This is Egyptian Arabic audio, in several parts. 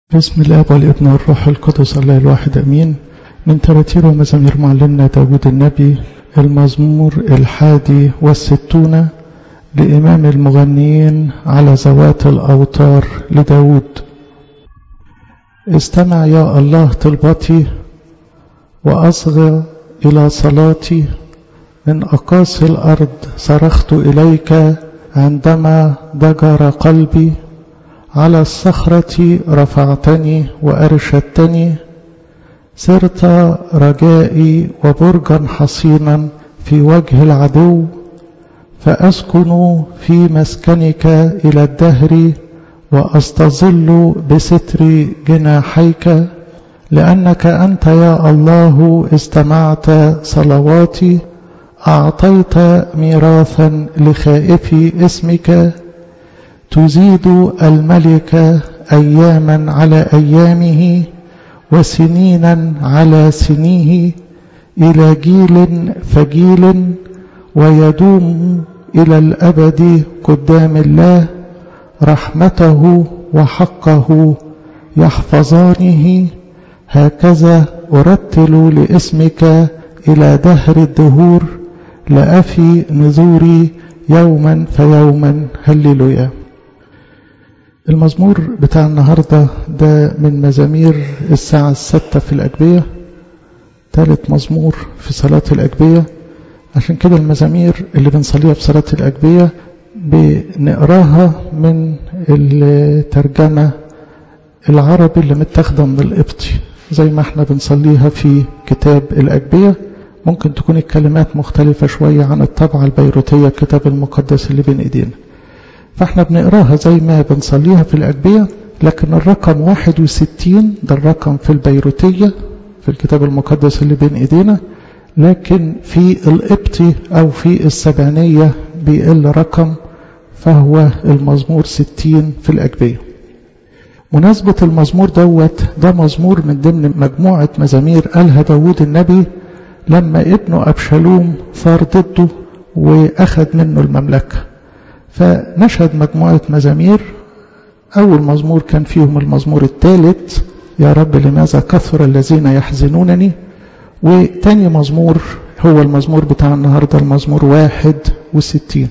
بسم الله والابن والروح القدس الله الواحد امين من تراتير ومزامير معلمنا داود النبي المزمور الحادي والستون لإمام المغنيين على ذوات الأوتار لداود استمع يا الله طلبتي وأصغى إلى صلاتي من أقاصي الأرض صرخت إليك عندما ضجر قلبي على الصخرة رفعتني وأرشدتني سرت رجائي وبرجا حصينا في وجه العدو فأسكن في مسكنك إلى الدهر وأستظل بستر جناحيك لأنك أنت يا الله استمعت صلواتي أعطيت ميراثا لخائفي اسمك تزيد الملك أياما على أيامه وسنينا على سنيه إلى جيل فجيل ويدوم إلى الأبد قدام الله رحمته وحقه يحفظانه هكذا أرتل لاسمك إلى دهر الدهور لأفي نذوري يوما فيوما هللويا المزمور بتاع النهاردة ده من مزامير الساعة الستة في الأجبية ثالث مزمور في صلاة الأجبية عشان كده المزامير اللي بنصليها في صلاة الأجبية بنقراها من الترجمة العربي اللي متاخدة من القبطي زي ما احنا بنصليها في كتاب الأجبية ممكن تكون الكلمات مختلفة شوية عن الطبعة البيروتية الكتاب المقدس اللي بين ايدينا فاحنا بنقراها زي ما بنصليها في الأجبية لكن الرقم 61 ده الرقم في البيروتية في الكتاب المقدس اللي بين ايدينا لكن في القبطي او في السبعينية بيقل رقم فهو المزمور 60 في الأجبية مناسبة المزمور دوت ده مزمور من ضمن مجموعة مزامير قالها داود النبي لما ابنه أبشالوم صار ضده وأخذ منه المملكة فنشهد مجموعة مزامير أول مزمور كان فيهم المزمور الثالث يا رب لماذا كثر الذين يحزنونني وتاني مزمور هو المزمور بتاع النهاردة المزمور واحد وستين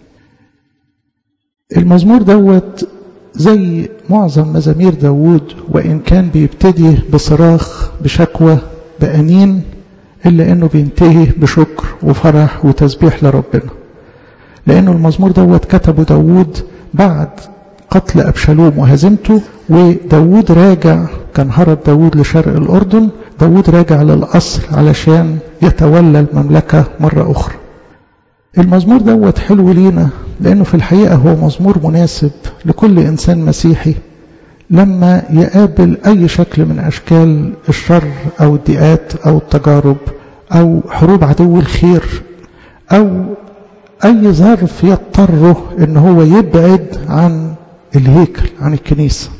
المزمور دوت زي معظم مزامير داود وإن كان بيبتدي بصراخ بشكوى بأنين إلا أنه بينتهي بشكر وفرح وتسبيح لربنا لأنه المزمور دوت كتبه داود بعد قتل أبشالوم وهزمته وداود راجع كان هرب داود لشرق الأردن داود راجع للقصر علشان يتولى المملكة مرة أخرى المزمور دوت حلو لينا لأنه في الحقيقة هو مزمور مناسب لكل إنسان مسيحي لما يقابل أي شكل من أشكال الشر أو الضيقات أو التجارب أو حروب عدو الخير أو أي ظرف يضطره إن هو يبعد عن الهيكل عن الكنيسة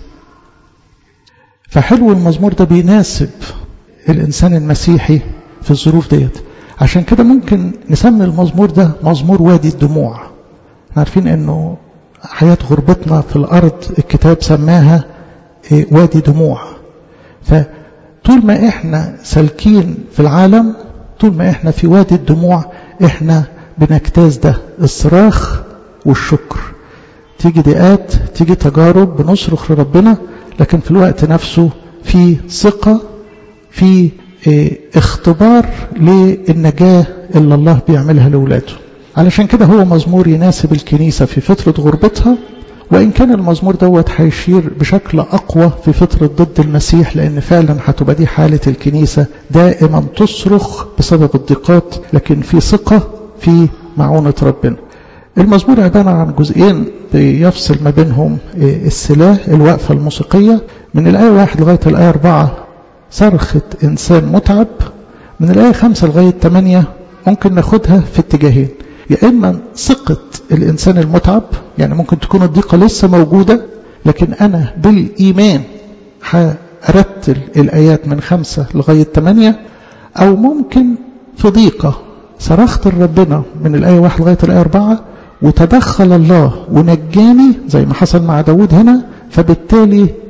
فحلو المزمور ده بيناسب الإنسان المسيحي في الظروف ديت عشان كده ممكن نسمي المزمور ده مزمور وادي الدموع عارفين انه حياة غربتنا في الأرض الكتاب سماها وادي دموع فطول ما احنا سالكين في العالم طول ما احنا في وادي الدموع احنا بنجتاز ده الصراخ والشكر تيجي ضيقات تيجي تجارب بنصرخ لربنا لكن في الوقت نفسه في ثقة في اختبار للنجاة اللي الله بيعملها لأولاده علشان كده هو مزمور يناسب الكنيسة في فترة غربتها وإن كان المزمور دوت هيشير بشكل أقوى في فترة ضد المسيح لأن فعلا هتبقى دي حالة الكنيسة دائما تصرخ بسبب الضيقات لكن في ثقة في معونة ربنا المزمور عبارة عن جزئين بيفصل ما بينهم السلاح الوقفة الموسيقية من الآية واحد لغاية الآية أربعة صرخة إنسان متعب من الآية خمسة لغاية ثمانية ممكن ناخدها في اتجاهين يا إما ثقة الإنسان المتعب يعني ممكن تكون الضيقة لسه موجودة لكن أنا بالإيمان هرتل الآيات من خمسة لغاية ثمانية أو ممكن في ضيقة صرخت لربنا من الآية واحد لغاية الآية أربعة وتدخل الله ونجاني زي ما حصل مع داود هنا فبالتالي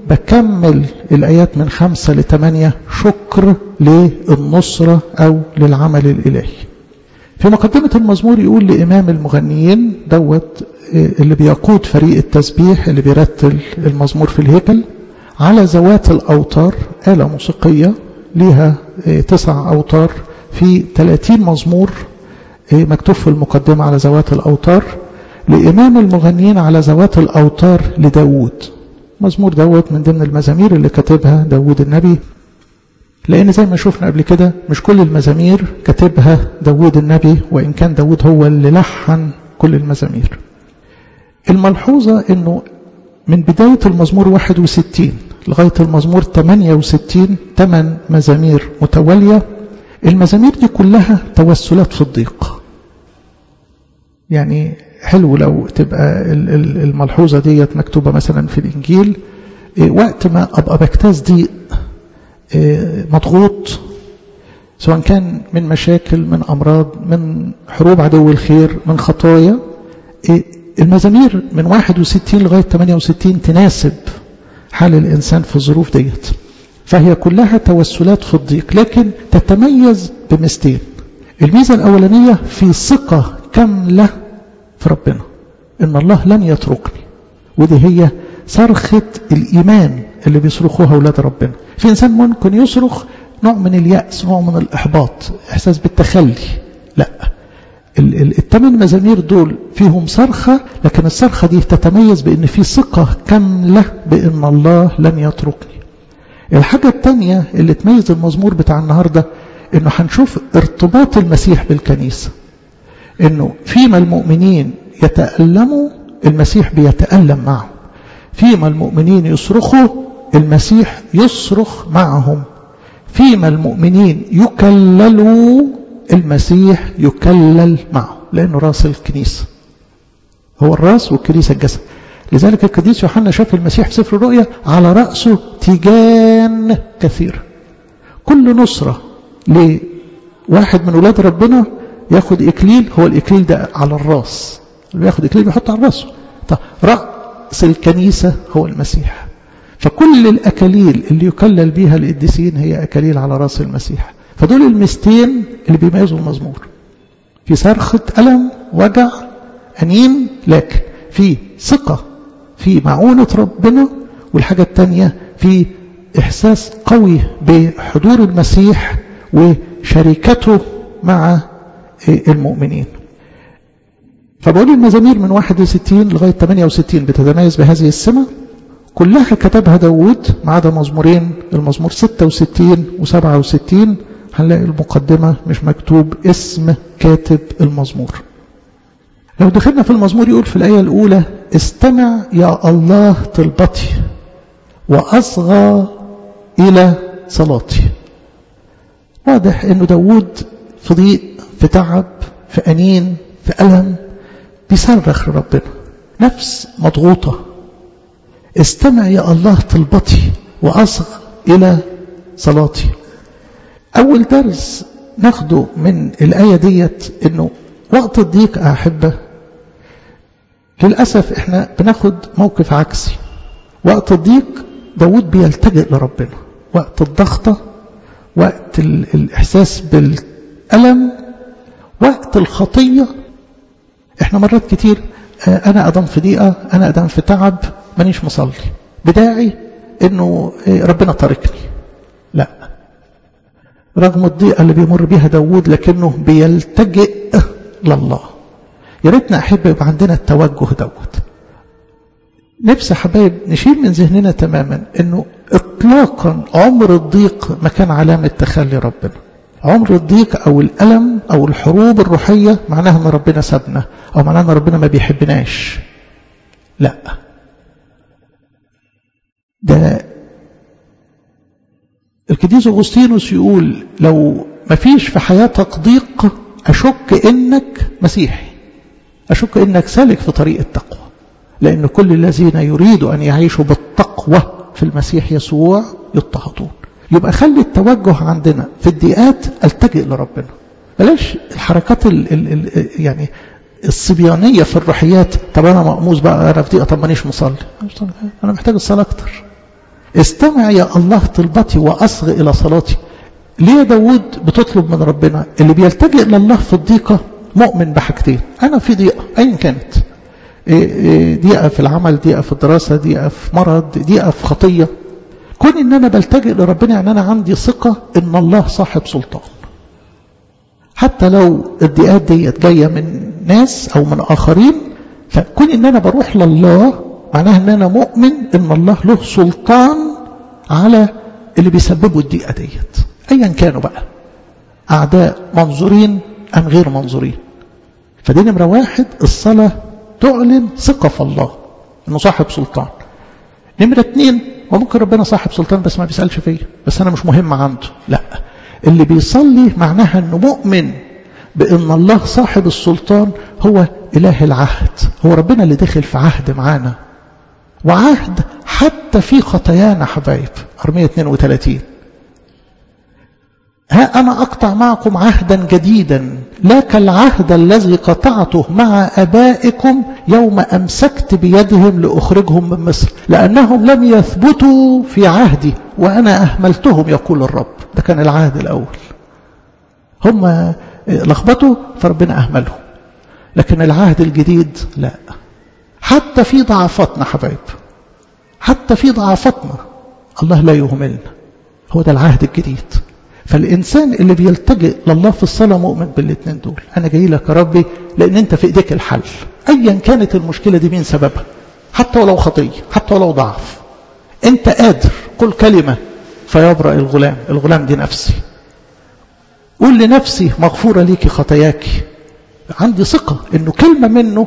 بكمل الآيات من خمسة لثمانية شكر للنصرة أو للعمل الإلهي في مقدمة المزمور يقول لإمام المغنيين دوت اللي بيقود فريق التسبيح اللي بيرتل المزمور في الهيكل على ذوات الأوتار آلة موسيقية ليها تسع أوتار في 30 مزمور مكتوب في المقدمة على ذوات الأوتار لإمام المغنيين على ذوات الأوتار لداود مزمور دوت من ضمن المزامير اللي كتبها داود النبي لأن زي ما شفنا قبل كده مش كل المزامير كتبها داود النبي وإن كان داود هو اللي لحن كل المزامير الملحوظة أنه من بداية المزمور 61 لغاية المزمور 68 8 مزامير متوالية المزامير دي كلها توسلات في الضيق يعني حلو لو تبقى الملحوظة ديت مكتوبة مثلا في الإنجيل وقت ما أبقى بجتاز ضيق مضغوط سواء كان من مشاكل من أمراض من حروب عدو الخير من خطايا المزامير من 61 لغاية 68 تناسب حال الإنسان في الظروف ديت فهي كلها توسلات في الضيق لكن تتميز بمستين الميزة الأولانية في ثقة كاملة في ربنا إن الله لن يتركني ودي هي صرخة الإيمان اللي بيصرخوها أولاد ربنا في إنسان ممكن يصرخ نوع من اليأس نوع من الإحباط إحساس بالتخلي لا الثمان مزامير دول فيهم صرخة لكن الصرخة دي تتميز بأن في ثقة كاملة بأن الله لن يتركني الحاجة الثانية اللي تميز المزمور بتاع النهاردة انه هنشوف ارتباط المسيح بالكنيسة انه فيما المؤمنين يتألموا المسيح بيتألم معهم فيما المؤمنين يصرخوا المسيح يصرخ معهم فيما المؤمنين يكللوا المسيح يكلل معه لأنه راس الكنيسة هو الراس والكنيسة الجسد لذلك القديس يوحنا شاف المسيح في سفر الرؤيا على رأسه تيجان كثير كل نصرة لواحد من ولاد ربنا ياخد إكليل هو الإكليل ده على الراس اللي ياخد إكليل بيحطه على راسه طب رأس الكنيسة هو المسيح فكل الأكاليل اللي يكلل بيها القديسين هي أكاليل على راس المسيح فدول المستين اللي بيميزوا المزمور في صرخة ألم وجع أنين لكن في ثقة في معونة ربنا والحاجة الثانية في إحساس قوي بحضور المسيح وشركته مع المؤمنين فبقول المزامير من 61 لغاية 68 بتتميز بهذه السمة كلها كتبها داود ما عدا مزمورين المزمور 66 و67 هنلاقي المقدمة مش مكتوب اسم كاتب المزمور لو دخلنا في المزمور يقول في الآية الأولى استمع يا الله طلبتي وأصغى إلى صلاتي واضح أنه داود في ضيق في تعب في أنين في ألم بيصرخ لربنا نفس مضغوطة استمع يا الله طلبتي وأصغ إلى صلاتي أول درس ناخده من الآية ديت إنه وقت الضيق أحبة للأسف إحنا بناخد موقف عكسي وقت الضيق داود بيلتجئ لربنا وقت الضغطة وقت الإحساس بالألم وقت الخطية إحنا مرات كتير أنا أدم في ضيقة أنا أدم في تعب مانيش مصلي بداعي إنه ربنا تركني لا رغم الضيقة اللي بيمر بيها داود لكنه بيلتجئ لله يا ريتنا أحب يبقى عندنا التوجه دوت نفسي حبايب نشيل من ذهننا تماما انه اطلاقا عمر الضيق ما كان علامة تخلي ربنا عمر الضيق او الالم او الحروب الروحية معناها ان ربنا سابنا او معناها ان ربنا ما بيحبناش لا ده القديس اغسطينوس يقول لو ما فيش في حياتك ضيق اشك انك مسيحي اشك انك سالك في طريق التقوى لأن كل الذين يريدوا أن يعيشوا بالتقوى في المسيح يسوع يضطهدون يبقى خلي التوجه عندنا في الضيقات التجئ لربنا بلاش الحركات ال ال ال يعني الصبيانية في الروحيات طب أنا مقموس بقى أنا في ضيقة طب مانيش مصلي أنا محتاج الصلاة أكتر استمع يا الله طلبتي وأصغ إلى صلاتي ليه داود بتطلب من ربنا اللي بيلتجئ لله في الضيقة مؤمن بحاجتين أنا في ضيقة أيا كانت ضيقة في العمل ضيقة في الدراسة ضيقة في مرض ضيقة في خطية كون ان انا بلتجئ لربنا يعني انا عندي ثقة ان الله صاحب سلطان حتى لو الضيقات ديت جاية من ناس او من اخرين فكون ان انا بروح لله معناها ان انا مؤمن ان الله له سلطان على اللي بيسببوا الضيقة ديت ايا كانوا بقى اعداء منظورين ام غير منظورين فدي نمرة واحد الصلاة تعلن ثقة في الله انه صاحب سلطان نمرة اتنين وممكن ربنا صاحب سلطان بس ما بيسألش فيا بس أنا مش مهم عنده لا اللي بيصلي معناها أنه مؤمن بأن الله صاحب السلطان هو إله العهد هو ربنا اللي دخل في عهد معانا وعهد حتى في خطايانا حبايب أرمية 32 ها أنا أقطع معكم عهدا جديدا لا كالعهد الذي قطعته مع أبائكم يوم أمسكت بيدهم لأخرجهم من مصر لأنهم لم يثبتوا في عهدي وأنا أهملتهم يقول الرب ده كان العهد الأول هم لخبطوا فربنا أهملهم لكن العهد الجديد لا حتى في ضعفاتنا حبايب حتى في ضعفاتنا الله لا يهملنا هو ده العهد الجديد فالإنسان اللي بيلتجئ لله في الصلاة مؤمن بالاثنين دول أنا جاي لك يا ربي لأن أنت في إيديك الحل أيا كانت المشكلة دي مين سببها حتى ولو خطية حتى ولو ضعف أنت قادر قل كلمة فيبرأ الغلام الغلام دي نفسي قول لنفسي مغفورة ليكي خطاياكي عندي ثقة أنه كلمة منه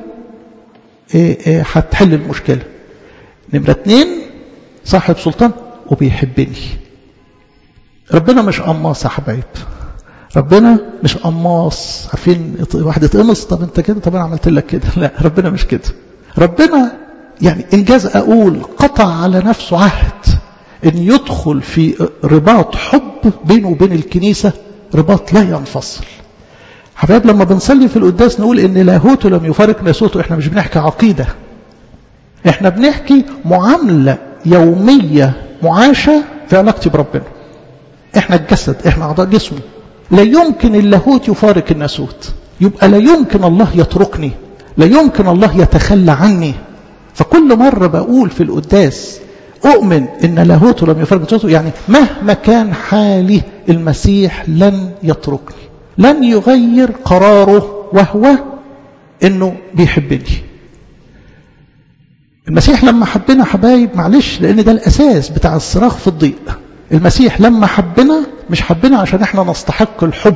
هتحل المشكلة نمرة اتنين صاحب سلطان وبيحبني ربنا مش قماص يا حبايب ربنا مش قماص عارفين واحد يتقمص طب انت كده طب انا عملت لك كده لا ربنا مش كده ربنا يعني انجاز اقول قطع على نفسه عهد ان يدخل في رباط حب بينه وبين الكنيسه رباط لا ينفصل حبايب لما بنصلي في القداس نقول ان لاهوته لم يفارق ناسوته احنا مش بنحكي عقيده احنا بنحكي معامله يوميه معاشه في علاقتي بربنا احنا الجسد احنا اعضاء جسمه لا يمكن اللاهوت يفارق الناسوت يبقى لا يمكن الله يتركني لا يمكن الله يتخلى عني فكل مرة بقول في القداس أؤمن إن لاهوته لم يفارق ناسوته يعني مهما كان حالي المسيح لن يتركني لن يغير قراره وهو إنه بيحبني المسيح لما حبنا حبايب معلش لأن ده الأساس بتاع الصراخ في الضيق المسيح لما حبنا مش حبنا عشان احنا نستحق الحب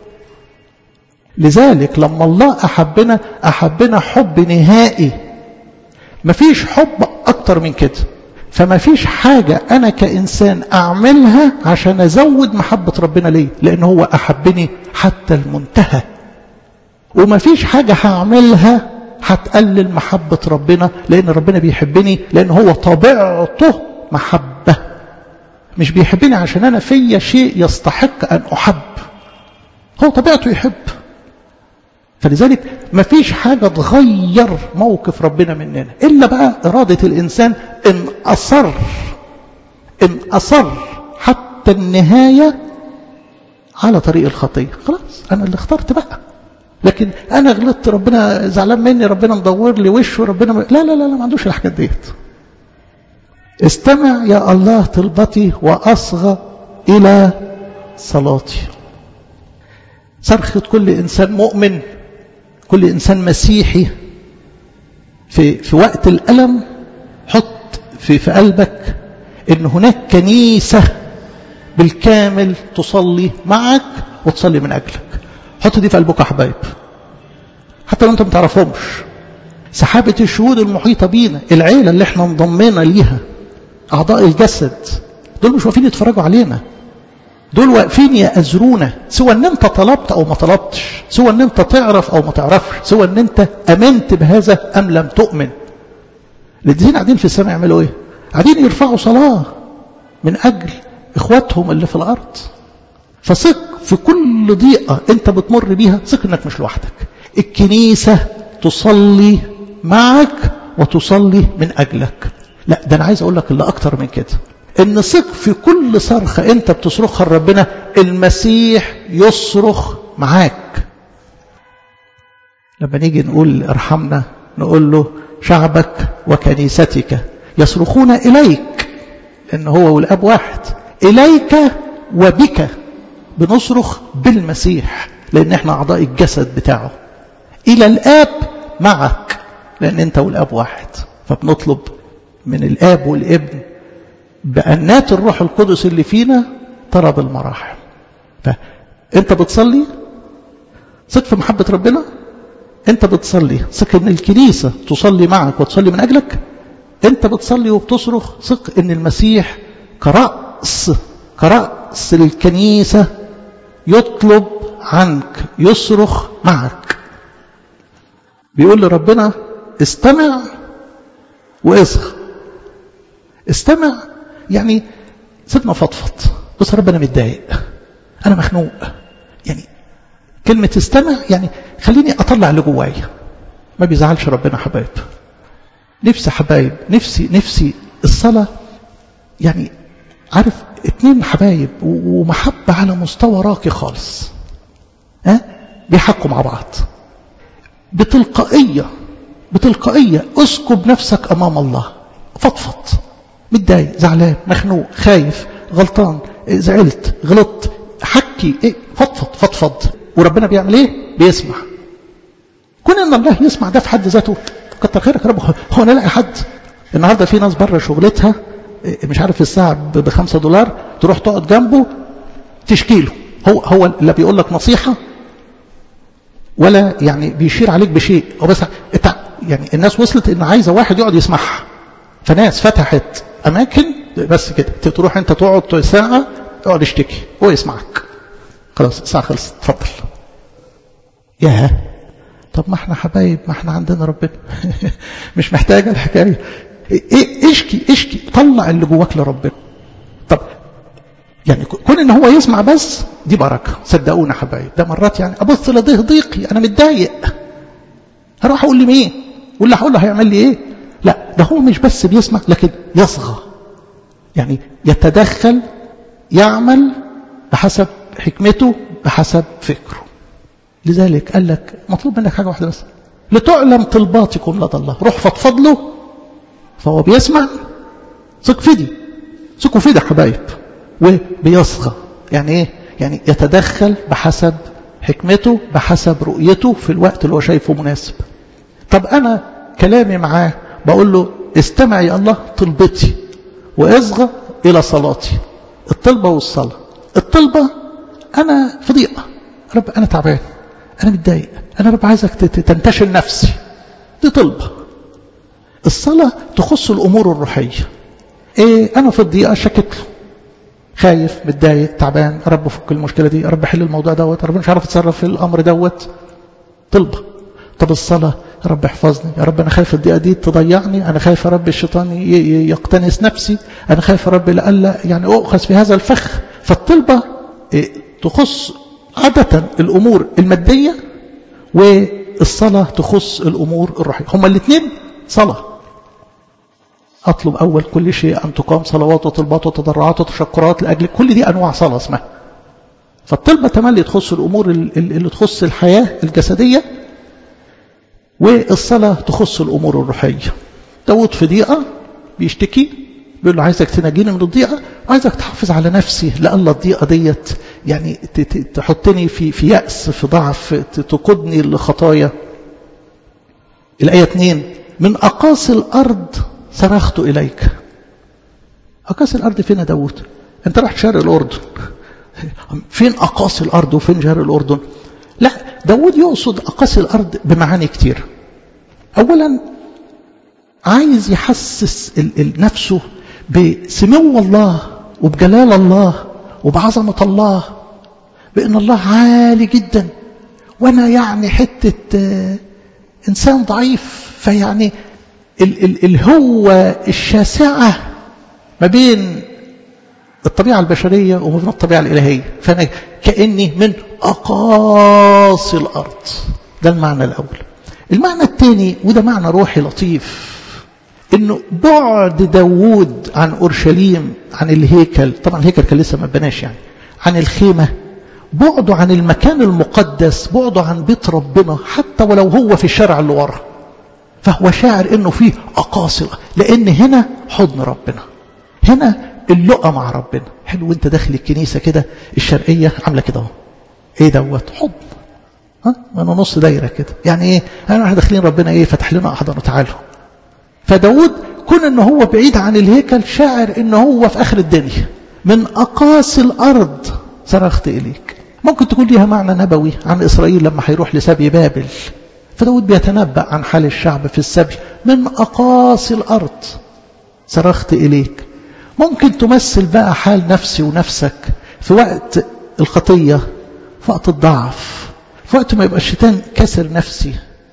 لذلك لما الله أحبنا أحبنا حب نهائي مفيش حب أكتر من كده فما فيش حاجة أنا كإنسان أعملها عشان أزود محبة ربنا ليه لأن هو أحبني حتى المنتهى وما فيش حاجة هعملها هتقلل محبة ربنا لأن ربنا بيحبني لأن هو طبيعته محبة مش بيحبني عشان أنا فيا شيء يستحق أن أحب هو طبيعته يحب فلذلك ما فيش حاجة تغير موقف ربنا مننا إلا بقى إرادة الإنسان إن أصر إن أصر حتى النهاية على طريق الخطية خلاص أنا اللي اخترت بقى لكن أنا غلطت ربنا زعلان مني ربنا مدور لي وشه ربنا م... لا لا لا ما عندوش الحاجات ديت استمع يا الله طلبتي وأصغى إلى صلاتي صرخة كل إنسان مؤمن كل إنسان مسيحي في, في وقت الألم حط في, في قلبك إن هناك كنيسة بالكامل تصلي معك وتصلي من أجلك حط دي في قلبك يا حبايب حتى لو أنت ما تعرفهمش سحابة الشهود المحيطة بينا العيلة اللي احنا انضمينا ليها أعضاء الجسد دول مش واقفين يتفرجوا علينا دول واقفين يأزرونا سوى ان انت طلبت او ما طلبتش سوى ان انت تعرف او ما تعرفش سوى ان انت امنت بهذا ام لم تؤمن الاثنين قاعدين في السماء يعملوا ايه قاعدين يرفعوا صلاة من اجل اخواتهم اللي في الارض فثق في كل ضيقة انت بتمر بيها ثق انك مش لوحدك الكنيسة تصلي معك وتصلي من اجلك لا ده انا عايز اقول لك اللي اكتر من كده ان ثق في كل صرخة انت بتصرخها لربنا المسيح يصرخ معاك لما نيجي نقول ارحمنا نقول له شعبك وكنيستك يصرخون إليك إن هو والأب واحد إليك وبك بنصرخ بالمسيح لأن احنا أعضاء الجسد بتاعه إلى الآب معك لأن أنت والآب واحد فبنطلب من الآب والابن بأنات الروح القدس اللي فينا ترى بالمراحل فأنت بتصلي ثق في محبة ربنا أنت بتصلي ثق إن الكنيسة تصلي معك وتصلي من أجلك أنت بتصلي وبتصرخ ثق إن المسيح كرأس كرأس للكنيسة يطلب عنك يصرخ معك بيقول لربنا استمع واصغ استمع يعني سيبنا فضفض بص رب انا متضايق انا مخنوق يعني كلمة استمع يعني خليني اطلع اللي جوايا ما بيزعلش ربنا حبايب نفسي حبايب نفسي نفسي الصلاة يعني عارف اتنين حبايب ومحبة على مستوى راقي خالص ها بيحكوا مع بعض بتلقائية بتلقائية اسكب نفسك أمام الله فضفض متضايق زعلان مخنوق خايف غلطان زعلت غلطت حكي ايه فضفض فضفض وربنا بيعمل ايه بيسمع كون ان الله يسمع ده في حد ذاته كتر خيرك يا رب هو انا الاقي حد النهارده في ناس بره شغلتها مش عارف الساعه بخمسة دولار تروح تقعد جنبه تشكي له هو هو لا بيقول لك نصيحه ولا يعني بيشير عليك بشيء هو بس انت يعني الناس وصلت ان عايزه واحد يقعد يسمعها فناس فتحت اماكن بس كده تروح انت تقعد ساعه اقعد اشتكي هو يسمعك خلاص الساعه خلصت اتفضل ياه طب ما احنا حبايب ما احنا عندنا ربنا مش محتاجه الحكايه ايه اشكي اشكي طلع اللي جواك لربنا طب يعني كون ان هو يسمع بس دي بركه صدقونا حبايب ده مرات يعني ابص لضيه ضيقي انا متضايق هروح اقول لمين واللي هقول له هيعمل لي ايه لا ده هو مش بس بيسمع لكن يصغى يعني يتدخل يعمل بحسب حكمته بحسب فكره لذلك قال لك مطلوب منك حاجه واحده بس لتعلم طلباتكم لدى الله روح فضفض له فهو بيسمع ثق في دي ثقوا في ده حبايب وبيصغى يعني ايه يعني يتدخل بحسب حكمته بحسب رؤيته في الوقت اللي هو شايفه مناسب طب انا كلامي معاه بقول له استمع يا الله طلبتي واصغى الى صلاتي الطلبه والصلاه الطلبه انا في ضيقه رب انا تعبان انا متضايق انا رب عايزك تنتشل نفسي دي طلبه الصلاه تخص الامور الروحيه ايه انا في الضيقه شكيت له خايف متضايق تعبان يا رب فك المشكله دي يا رب حل الموضوع دوت يا رب مش عارف اتصرف في الامر دوت طلبه طب الصلاه يا رب احفظني يا رب انا خايف الضيقه دي تضيعني انا خايف يا رب الشيطان يقتنس نفسي انا خايف يا رب لألا يعني اؤخذ في هذا الفخ فالطلبه تخص عاده الامور الماديه والصلاه تخص الامور الروحيه هما الاثنين صلاه أطلب أول كل شيء أن تقام صلوات وطلبات وتضرعات وتشكرات لأجل كل دي أنواع صلاة اسمها فالطلبة تملي تخص الأمور اللي تخص الحياة الجسدية والصلاة تخص الأمور الروحية داود في ضيقة بيشتكي بيقول له عايزك تنجيني من الضيقة وعايزك تحافظ على نفسي لألا الضيقة ديت يعني تحطني في في يأس في ضعف تقودني لخطايا الآية 2 من أقاصي الأرض صرخت إليك أقاصي الأرض فين يا داود أنت رحت شرق الأردن فين أقاصي الأرض وفين شرق الأردن لا داود يقصد أقاصي الأرض بمعاني كتير أولا عايز يحسس نفسه بسمو الله وبجلال الله وبعظمة الله بأن الله عالي جدا وأنا يعني حتة إنسان ضعيف فيعني ال ال الهوة الشاسعة ما بين الطبيعة البشرية وما بين الطبيعة الإلهية فأنا كأني من أقاصي الأرض ده المعنى الأول المعنى الثاني وده معنى روحي لطيف انه بعد داوود عن اورشليم عن الهيكل طبعا الهيكل كان لسه ما بناش يعني عن الخيمة بعده عن المكان المقدس بعده عن بيت ربنا حتى ولو هو في الشارع اللي ورا فهو شاعر انه فيه اقاصي لان هنا حضن ربنا هنا اللقى مع ربنا حلو وانت داخل الكنيسة كده الشرقية عاملة كده اهو ايه دوت حضن ها انا نص دايرة كده يعني ايه انا داخلين ربنا ايه فتح لنا احضن تعالوا فداود كون ان هو بعيد عن الهيكل شاعر ان هو في اخر الدنيا من اقاصي الارض صرخت اليك ممكن تكون ليها معنى نبوي عن اسرائيل لما هيروح لسبي بابل فداود بيتنبأ عن حال الشعب في السبي من اقاصي الارض صرخت اليك ممكن تمثل بقى حال نفسي ونفسك في وقت الخطية في وقت الضعف في وقت ما يبقى الشيطان كسر نفسي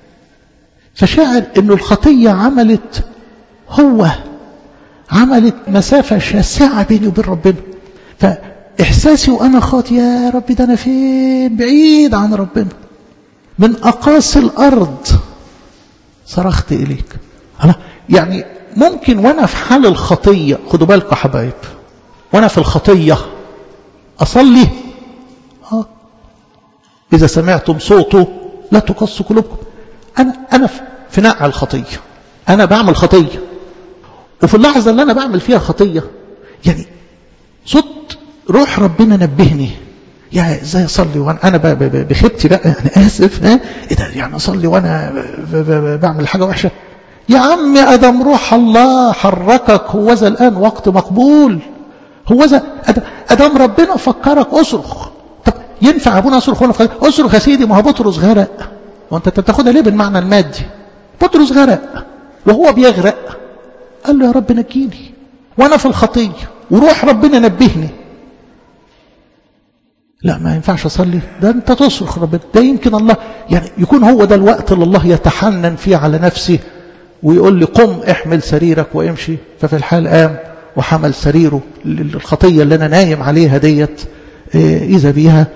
فشاعر انه الخطية عملت هو عملت مسافة شاسعة بيني وبين ربنا فإحساسي وأنا خاطي يا ربي ده أنا فين بعيد عن ربنا من أقاصي الأرض صرخت إليك أنا يعني ممكن وأنا في حال الخطية خدوا بالكم يا حبايب وأنا في الخطية أصلي آه. إذا سمعتم صوته لا تقصوا قلوبكم أنا أنا في نقع الخطية أنا بعمل خطية وفي اللحظة اللي أنا بعمل فيها خطية يعني صوت روح ربنا نبهني يا ازاي اصلي وانا انا بخبتي بقى انا اسف ها ايه ده يعني اصلي وانا بعمل حاجه وحشه يا عم ادم روح الله حركك هو ذا الان وقت مقبول هو ذا ادم ربنا فكرك اصرخ طب ينفع ابونا اصرخ وانا اصرخ يا سيدي ما هو بطرس غرق وانت بتاخدها ليه بالمعنى المادي بطرس غرق وهو بيغرق قال له يا رب نجيني وانا في الخطيه وروح ربنا نبهني لا ما ينفعش اصلي ده انت تصرخ ربنا ده يمكن الله يعني يكون هو ده الوقت اللي الله يتحنن فيه على نفسي ويقول لي قم احمل سريرك وامشي ففي الحال قام وحمل سريره الخطيه اللي انا نايم عليها ديت اذا بيها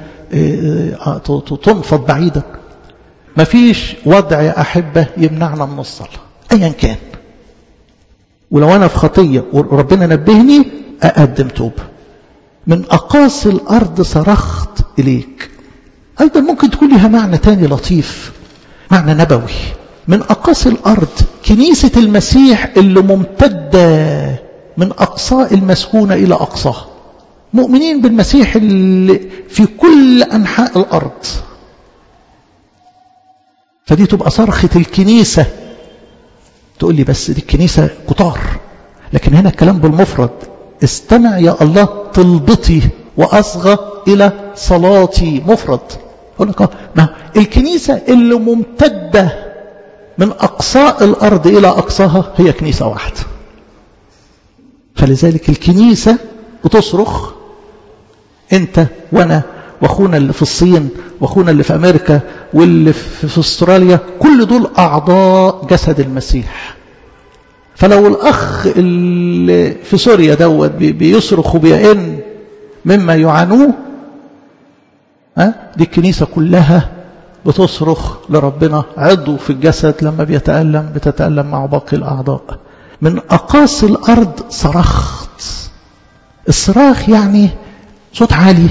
تنفض بعيدا مفيش وضع يا احبه يمنعنا من الصلاه ايا كان ولو أنا في خطية وربنا نبهني أقدم توبة من أقاصي الأرض صرخت إليك أيضا ممكن تكون لها معنى تاني لطيف معنى نبوي من أقاصي الأرض كنيسة المسيح اللي ممتدة من أقصاء المسكونة إلى أقصاها مؤمنين بالمسيح اللي في كل أنحاء الأرض فدي تبقى صرخة الكنيسة تقول لي بس دي الكنيسة كتار لكن هنا الكلام بالمفرد استمع يا الله طلبتي وأصغى إلى صلاتي مفرد أقول لك ما الكنيسة اللي ممتدة من أقصاء الأرض إلى أقصاها هي كنيسة واحدة فلذلك الكنيسة بتصرخ أنت وأنا واخونا اللي في الصين واخونا اللي في امريكا واللي في استراليا كل دول اعضاء جسد المسيح فلو الاخ اللي في سوريا دوت بيصرخ وبيئن مما يعانوه ها دي الكنيسه كلها بتصرخ لربنا عضو في الجسد لما بيتألم بتتألم مع باقي الأعضاء من أقاصي الأرض صرخت الصراخ يعني صوت عالي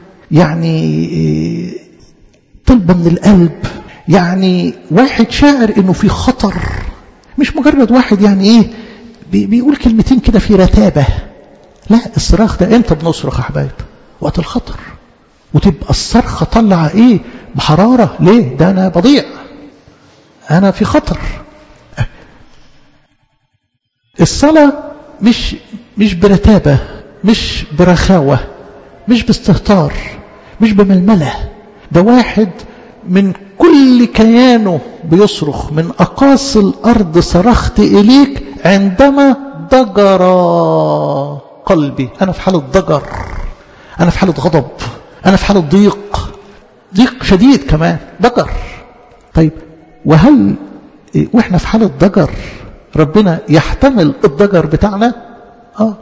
يعني طلبة من القلب يعني واحد شاعر انه في خطر مش مجرد واحد يعني ايه بيقول كلمتين كده في رتابة لا الصراخ ده امتى بنصرخ يا حبايب وقت الخطر وتبقى الصرخة طلع ايه بحرارة ليه ده انا بضيع انا في خطر الصلاة مش مش برتابة مش برخاوة مش باستهتار مش بململة ده واحد من كل كيانه بيصرخ من أقاصي الأرض صرخت إليك عندما ضجر قلبي أنا في حالة ضجر أنا في حالة غضب أنا في حالة ضيق ضيق شديد كمان ضجر طيب وهل وإحنا في حالة ضجر ربنا يحتمل الضجر بتاعنا آه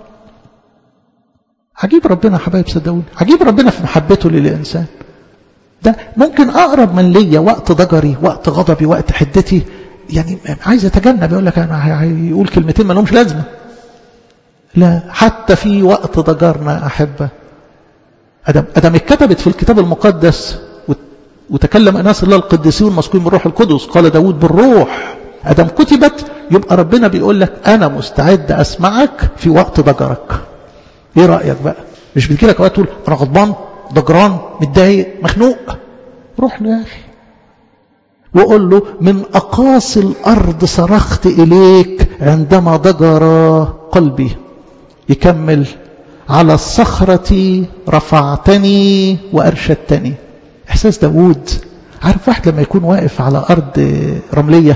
عجيب ربنا حبايب صدقوني عجيب ربنا في محبته للإنسان ده ممكن أقرب من ليا وقت ضجري وقت غضبي وقت حدتي يعني عايز يتجنب يقول لك أنا هيقول كلمتين ما لهمش لازمة لا حتى في وقت ضجرنا أحبة أدم, أدم اتكتبت في الكتاب المقدس وتكلم أناس الله القديسين المسكوين بالروح القدس قال داود بالروح أدم كتبت يبقى ربنا بيقول لك أنا مستعد أسمعك في وقت ضجرك إيه رأيك بقى مش بتجي لك وقت تقول أنا غضبان ضجران متضايق مخنوق روح له يا أخي وقول له من أقاصي الأرض صرخت إليك عندما ضجر قلبي يكمل على الصخرة رفعتني وأرشدتني إحساس داود عارف واحد لما يكون واقف على أرض رملية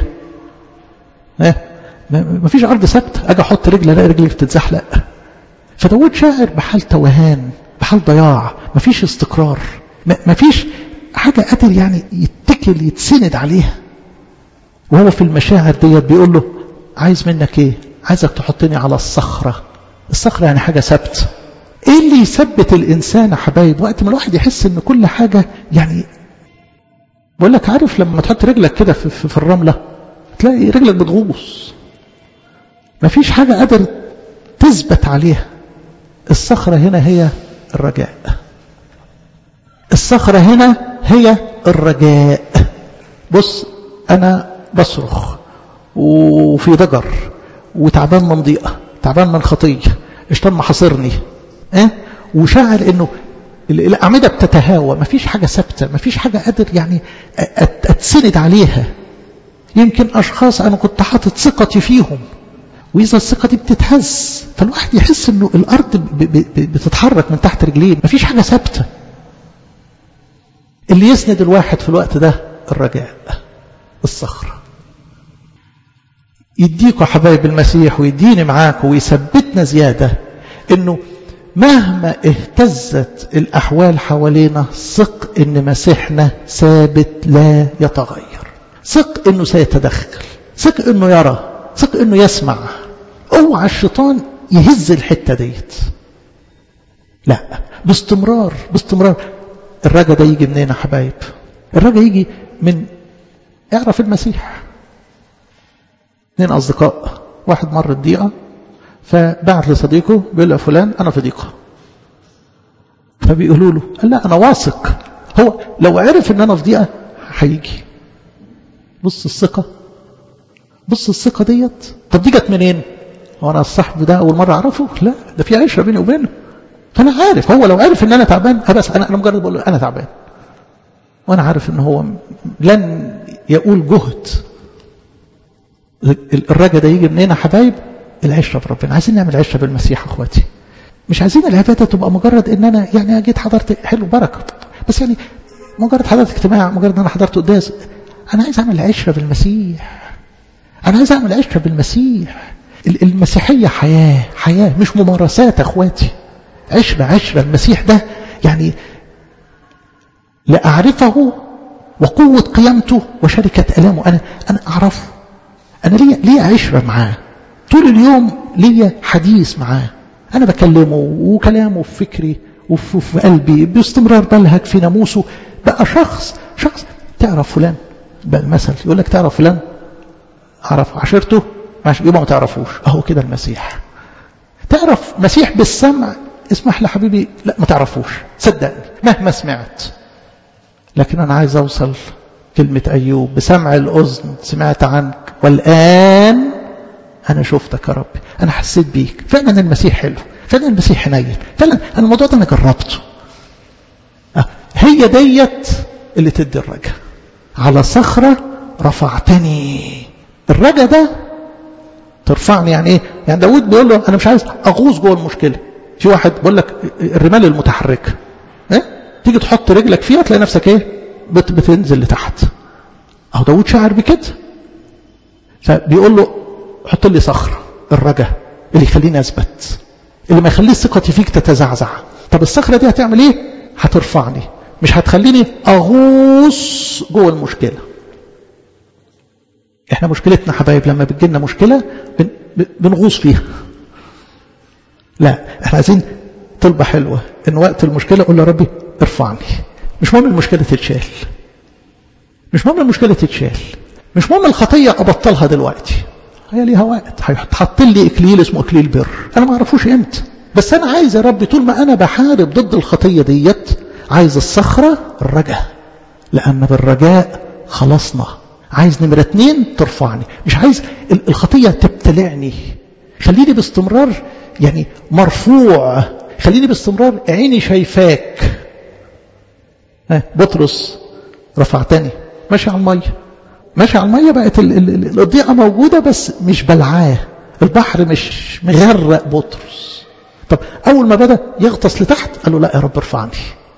ما فيش أرض ثابته أجي أحط رجلي ألاقي رجلي بتتزحلق فداود شاعر بحال توهان بحال ضياع ما فيش استقرار ما فيش حاجة قادر يعني يتكل يتسند عليها وهو في المشاعر ديت بيقول له عايز منك ايه عايزك تحطني على الصخرة الصخرة يعني حاجة ثابته ايه اللي يثبت الانسان يا حبايب وقت ما الواحد يحس ان كل حاجة يعني بقول لك عارف لما تحط رجلك كده في, في, في الرملة تلاقي رجلك بتغوص مفيش حاجة قادر تثبت عليها الصخرة هنا هي الرجاء الصخرة هنا هي الرجاء بص أنا بصرخ وفي ضجر وتعبان من ضيقة تعبان من خطية اشتم محاصرني اه؟ وشاعر انه الأعمدة بتتهاوى مفيش حاجة ثابتة مفيش حاجة قادر يعني أتسند عليها يمكن أشخاص أنا كنت حاطط ثقتي فيهم وإذا الثقة دي بتتهز فالواحد يحس أنه الأرض بتتحرك من تحت رجليه مفيش حاجة ثابتة اللي يسند الواحد في الوقت ده الرجاء الصخرة يديكوا حبايب المسيح ويديني معاكم ويثبتنا زيادة انه مهما اهتزت الأحوال حوالينا ثق ان مسيحنا ثابت لا يتغير ثق انه سيتدخل ثق انه يرى ثق انه يسمع اوعى الشيطان يهز الحتة ديت لا باستمرار باستمرار الرجا ده يجي منين يا حبايب الرجا يجي من اعرف المسيح اثنين اصدقاء واحد مر الضيقه فبعت لصديقه بيقول له فلان انا في ضيقه فبيقولوا له قال لا انا واثق هو لو عرف ان انا في ضيقه هيجي بص الثقه بص الثقه ديت طب دي جت منين هو انا الصاحب ده اول مره اعرفه لا ده في عشره بيني وبينه فانا عارف هو لو عرف ان انا تعبان بس انا انا مجرد بقول له انا تعبان وانا عارف ان هو لن يقول جهد الرجا ده يجي منين يا حبايب العشره بربنا عايزين نعمل عشره بالمسيح اخواتي مش عايزين العباده تبقى مجرد ان انا يعني جيت حضرت حلو بركه بس يعني مجرد حضرت اجتماع مجرد ان انا حضرت قداس انا عايز اعمل عشره بالمسيح انا عايز اعمل عشره بالمسيح المسيحيه حياه حياه مش ممارسات اخواتي عشرة عشرة المسيح ده يعني لأعرفه وقوة قيامته وشركة ألامه أنا, أنا أعرفه أنا ليا ليا عشرة معاه طول اليوم ليا حديث معاه أنا بكلمه وكلامه في فكري وفي قلبي باستمرار بلهج في ناموسه بقى شخص شخص تعرف فلان بقى مثل يقول لك تعرف فلان أعرف عشرته يبقى ما تعرفوش أهو كده المسيح تعرف مسيح بالسمع اسمح لي حبيبي لا ما تعرفوش صدقني مهما سمعت لكن أنا عايز أوصل كلمة أيوب بسمع الأذن سمعت عنك والآن أنا شفتك يا ربي أنا حسيت بيك فعلا المسيح حلو فعلا المسيح حنين فعلا الموضوع ده أنا جربته أه. هي ديت اللي تدي الرجا على صخرة رفعتني الرجا ده ترفعني يعني ايه يعني داود بيقول له انا مش عايز اغوص جوه المشكله في واحد بيقول لك الرمال المتحركه ايه تيجي تحط رجلك فيها تلاقي نفسك ايه بت بتنزل لتحت اهو داود شاعر بكده فبيقول له حط لي صخره الرجا اللي يخليني اثبت اللي ما يخليش ثقتي فيك تتزعزع طب الصخره دي هتعمل ايه هترفعني مش هتخليني اغوص جوه المشكله احنا مشكلتنا حبايب لما بتجيلنا مشكله بن بنغوص فيها لا احنا عايزين طلبة حلوة ان وقت المشكلة قول يا ربي ارفعني مش مهم المشكلة تتشال مش مهم المشكلة تتشال مش مهم الخطية ابطلها دلوقتي هي ليها وقت هيتحط لي اكليل اسمه اكليل بر انا ما اعرفوش امتى بس انا عايز يا رب طول ما انا بحارب ضد الخطيه ديت عايز الصخره الرجاء لان بالرجاء خلصنا عايز نمرة اتنين ترفعني مش عايز الخطية تبتلعني خليني باستمرار يعني مرفوع خليني باستمرار عيني شايفاك بطرس رفعتني ماشي على المية ماشي على المية بقت الضيقة موجودة بس مش بلعاه البحر مش مغرق بطرس طب أول ما بدأ يغطس لتحت قال له لا يا رب ارفعني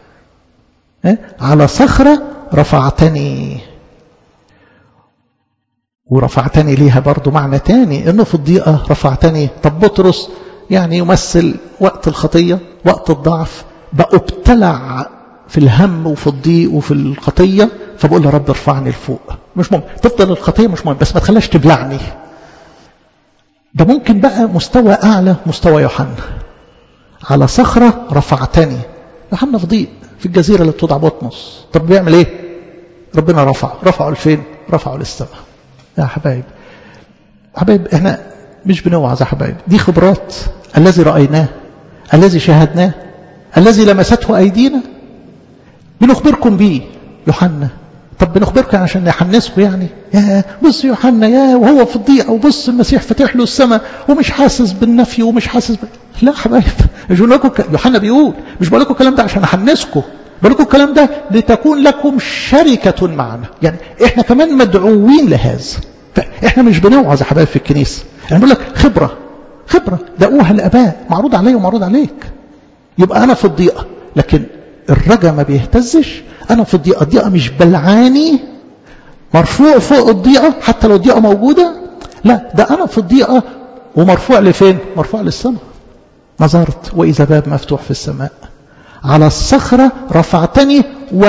على صخرة رفعتني ورفعتني ليها برضو معنى تاني انه في الضيقة رفعتني طب بطرس يعني يمثل وقت الخطية وقت الضعف بأبتلع في الهم وفي الضيق وفي الخطية فبقول له رب ارفعني لفوق مش مهم تفضل الخطية مش مهم بس ما تخليهاش تبلعني ده ممكن بقى مستوى أعلى مستوى يوحنا على صخرة رفعتني يوحنا في ضيق في الجزيرة اللي بتوضع بطمس طب بيعمل ايه ربنا رفعه رفعه لفين رفعه للسماء يا حبايب حبايب احنا مش بنوعظ يا حبايب دي خبرات الذي رأيناه الذي شاهدناه الذي لمسته أيدينا بنخبركم به يوحنا طب بنخبركم عشان نحنسكم يعني يا بص يوحنا يا وهو في الضيقه وبص المسيح فاتح له السماء ومش حاسس بالنفي ومش حاسس ب... لا حبايب مش بقول لكم ك... يوحنا بيقول مش بقول لكم الكلام ده عشان احنسكم بقول لكم الكلام ده لتكون لكم شركة معنا يعني احنا كمان مدعوين لهذا فاحنا مش بنوعظ يا حبايب في الكنيسة انا بقول لك خبرة خبرة دقوها الاباء معروض عليا ومعروض عليك يبقى انا في الضيقة لكن الرجا ما بيهتزش انا في الضيقة الضيقة مش بلعاني مرفوع فوق الضيقة حتى لو الضيقة موجودة لا ده انا في الضيقة ومرفوع لفين مرفوع للسماء نظرت واذا باب مفتوح في السماء على الصخرة رفعتني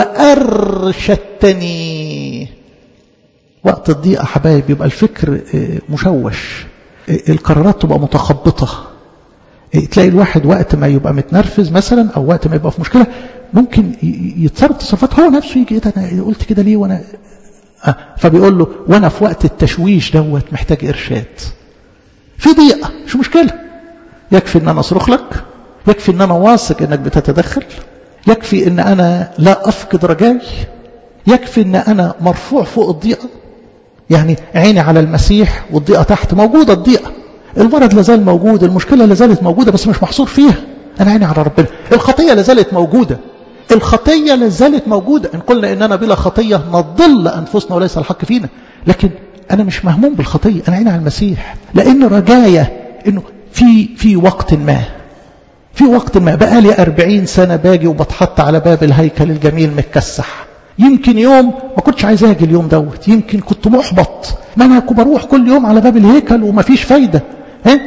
وأرشدتني وقت الضيقة حبايب يبقى الفكر مشوش القرارات تبقى متخبطة تلاقي الواحد وقت ما يبقى متنرفز مثلا أو وقت ما يبقى في مشكلة ممكن يتصرف تصرفات هو نفسه يجي ده أنا قلت كده ليه وأنا آه فبيقول له وأنا في وقت التشويش دوت محتاج إرشاد في ضيقة مش مشكلة يكفي ان انا اصرخ لك يكفي ان انا واثق انك بتتدخل يكفي ان انا لا افقد رجاي يكفي ان انا مرفوع فوق الضيقه يعني عيني على المسيح والضيقه تحت موجوده الضيقه المرض لازال موجود المشكله لازالت موجوده بس مش محصور فيها انا عيني على ربنا الخطيه لازالت موجوده الخطيه لازالت موجوده ان قلنا اننا بلا خطيه نضل انفسنا وليس الحق فينا لكن انا مش مهموم بالخطيه انا عيني على المسيح لان رجايا انه في في وقت ما في وقت ما بقالي أربعين سنة باجي وبتحط على باب الهيكل الجميل متكسح يمكن يوم ما كنتش عايز اجي اليوم دوت يمكن كنت محبط ما انا بروح كل يوم على باب الهيكل ومفيش فايدة ها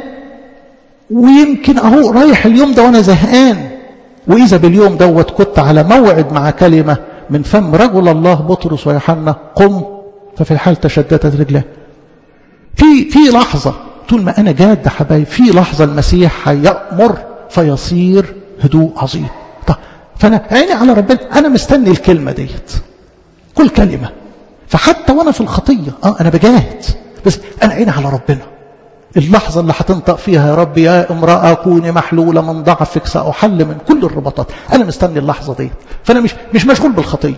ويمكن اهو رايح اليوم ده وانا زهقان واذا باليوم دوت كنت على موعد مع كلمة من فم رجل الله بطرس ويوحنا قم ففي الحال تشددت رجله في في لحظة طول ما أنا جاد حبايب في لحظة المسيح هيأمر فيصير هدوء عظيم طب فأنا عيني على ربنا أنا مستني الكلمة ديت كل كلمة فحتى وأنا في الخطية آه أنا بجاهد بس أنا عيني على ربنا اللحظة اللي هتنطق فيها يا رب يا امرأة كوني محلولة من ضعفك سأحل من كل الرباطات أنا مستني اللحظة ديت فأنا مش مش مشغول بالخطية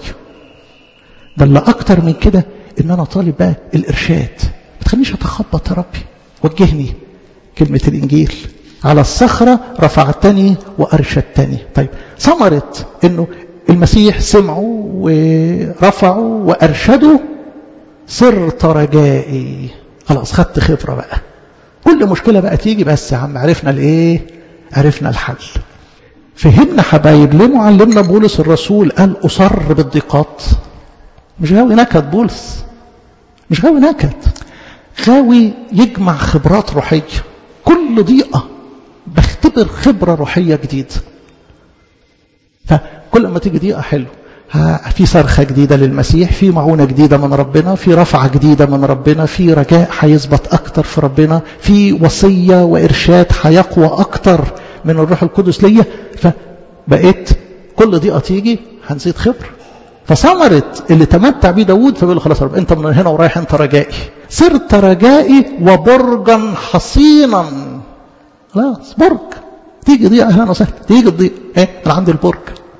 ده اللي أكتر من كده إن أنا طالب بقى الإرشاد ما تخلينيش أتخبط يا ربي وجهني كلمة الإنجيل على الصخرة رفعتني وأرشدتني طيب ثمرة أنه المسيح سمعوا ورفعوا وأرشدوا صرت رجائي خلاص خدت خبرة بقى كل مشكلة بقى تيجي بس يا عم عرفنا الايه عرفنا الحل فهمنا حبايب ليه معلمنا بولس الرسول قال أصر بالضيقات مش غاوي نكد بولس مش غاوي نكد غاوي يجمع خبرات روحية كل ضيقة بختبر خبرة روحية جديدة فكل ما تيجي ضيقة حلو في صرخة جديدة للمسيح في معونة جديدة من ربنا في رفعة جديدة من ربنا في رجاء هيثبت أكتر في ربنا في وصية وإرشاد هيقوى أكتر من الروح القدس ليا فبقيت كل ضيقة تيجي هنزيد خبر فثمرة اللي تمتع بيه داود فبيقول له خلاص يا رب انت من هنا ورايح انت رجائي صرت رجائي وبرجا حصينا خلاص برج تيجي ضيقة اهلا وسهلا تيجي الضيقة ايه انا عندي البرج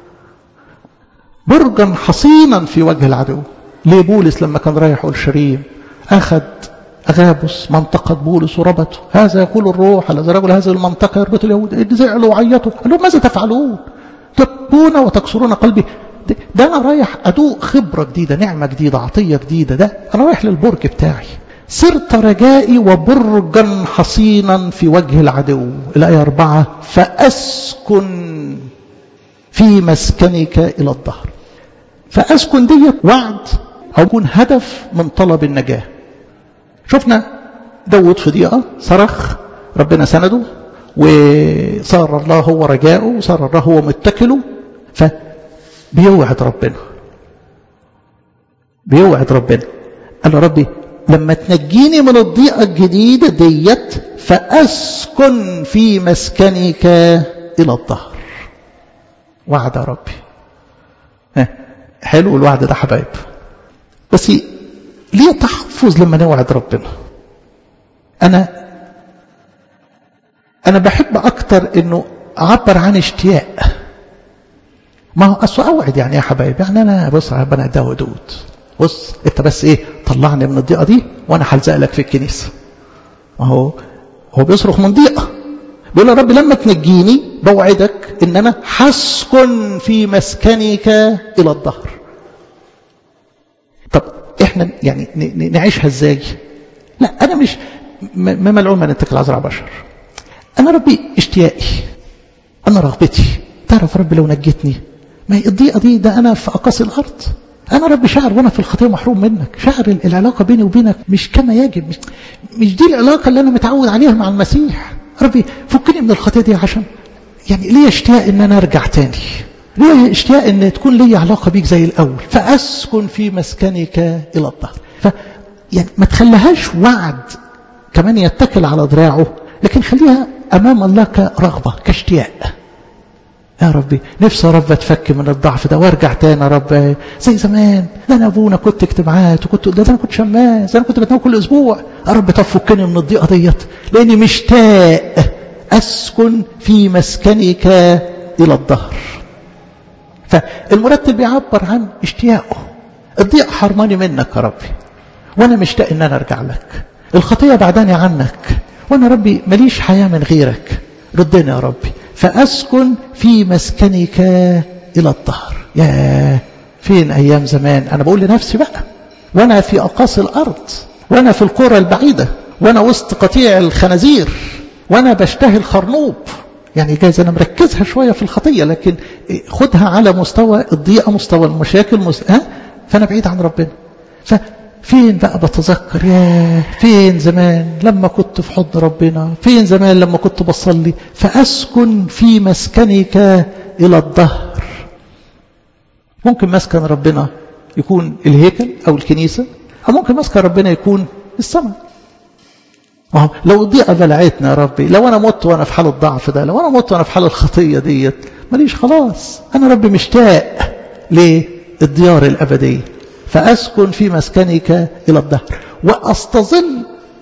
برجا حصينا في وجه العدو ليه بولس لما كان رايح اورشليم اخذ أغابس منطقة بولس وربطه هذا يقول الروح الذي رجل هذه المنطقة يربط اليهود زعلوا وعيطوا قال لهم ماذا تفعلون تبكون وتكسرون قلبي ده, ده أنا رايح أدوق خبرة جديدة نعمة جديدة عطية جديدة ده أنا رايح للبرج بتاعي صرت رجائي وبرجا حصينا في وجه العدو الآية أربعة فأسكن في مسكنك إلى الظهر فأسكن ديت وعد أو يكون هدف من طلب النجاة شفنا داود في ضيقة صرخ ربنا سنده وصار الله هو رجاؤه وصار الله هو متكله فبيوعد ربنا بيوعد ربنا قال له ربي لما تنجيني من الضيقة الجديدة ديت فأسكن في مسكنك إلى الظهر وعد ربي ها حلو الوعد ده حبايب بس ليه تحفظ لما نوعد ربنا أنا أنا بحب أكتر إنه أعبر عن اشتياق ما هو أصل أوعد يعني يا حبايب يعني أنا بص يا ربنا ده ودود بص أنت بس إيه طلعني من الضيقة دي وأنا هلزق لك في الكنيسة ما هو هو بيصرخ من ضيقة بيقول يا رب لما تنجيني بوعدك إن أنا هسكن في مسكنك إلى الظهر طب احنا يعني نعيشها ازاي لا انا مش ما ملعون من اتكل عذراء بشر انا ربي اشتياقي انا رغبتي تعرف ربي لو نجتني ما هي الضيقه دي ده انا في اقاصي الارض انا ربي شاعر وانا في الخطيه محروم منك شاعر العلاقه بيني وبينك مش كما يجب مش, مش دي العلاقه اللي انا متعود عليها مع المسيح ربي فكني من الخطيه دي عشان يعني ليه اشتياق ان انا ارجع تاني ليه اشتياق ان تكون لي علاقه بيك زي الاول فاسكن في مسكنك الى الظهر ف يعني ما تخليهاش وعد كمان يتكل على دراعه لكن خليها امام الله كرغبه كاشتياق يا ربي نفسي يا رب اتفك من الضعف ده وارجع تاني يا رب زي زمان ده انا ابونا كنت اجتماعات وكنت ده انا كنت شماس ده انا كنت بتنام كل اسبوع يا رب طب فكني من الضيقه ديت لاني مشتاق اسكن في مسكنك الى الظهر فالمرتب بيعبر عن اشتياقه الضيق حرماني منك يا ربي وانا مشتاق ان انا ارجع لك الخطيه بعداني عنك وانا ربي ماليش حياه من غيرك ردني يا ربي فاسكن في مسكنك الى الظهر يا فين ايام زمان انا بقول لنفسي بقى وانا في اقاصي الارض وانا في القرى البعيده وانا وسط قطيع الخنازير وانا بشتهي الخرنوب يعني جايز انا مركزها شويه في الخطيه لكن خدها على مستوى الضيقه مستوى المشاكل مست... ها فانا بعيد عن ربنا ففين بقى بتذكر يا فين زمان لما كنت في حضن ربنا فين زمان لما كنت بصلي فاسكن في مسكنك الى الظهر ممكن مسكن ربنا يكون الهيكل او الكنيسه او ممكن مسكن ربنا يكون السماء ما هو لو الضيقه بلعتنا يا ربي لو انا مت وانا في حال الضعف ده لو انا مت وانا في حال الخطيه ديت ماليش خلاص انا ربي مشتاق للديار الابديه فاسكن في مسكنك الى الدهر واستظل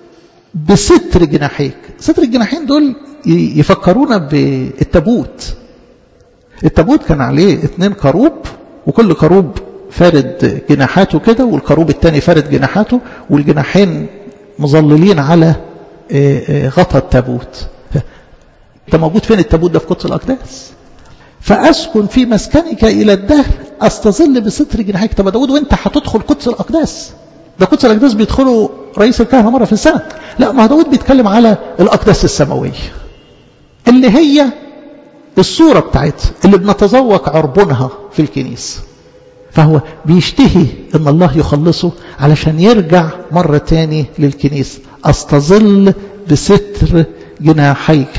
بستر جناحيك ستر الجناحين دول يفكرونا بالتابوت التابوت كان عليه اتنين كروب وكل كروب فارد جناحاته كده والكروب الثاني فارد جناحاته والجناحين مظللين على غطى التابوت انت موجود فين التابوت ده في قدس الاقداس فاسكن في مسكنك الى الدهر استظل بستر جناحيك طب داود وانت هتدخل قدس الاقداس ده قدس الاقداس بيدخلوا رئيس الكهنه مره في السنه لا ما داود بيتكلم على الاقداس السماويه اللي هي الصوره بتاعتها اللي بنتذوق عربونها في الكنيسه فهو بيشتهي ان الله يخلصه علشان يرجع مرة تاني للكنيسة استظل بستر جناحيك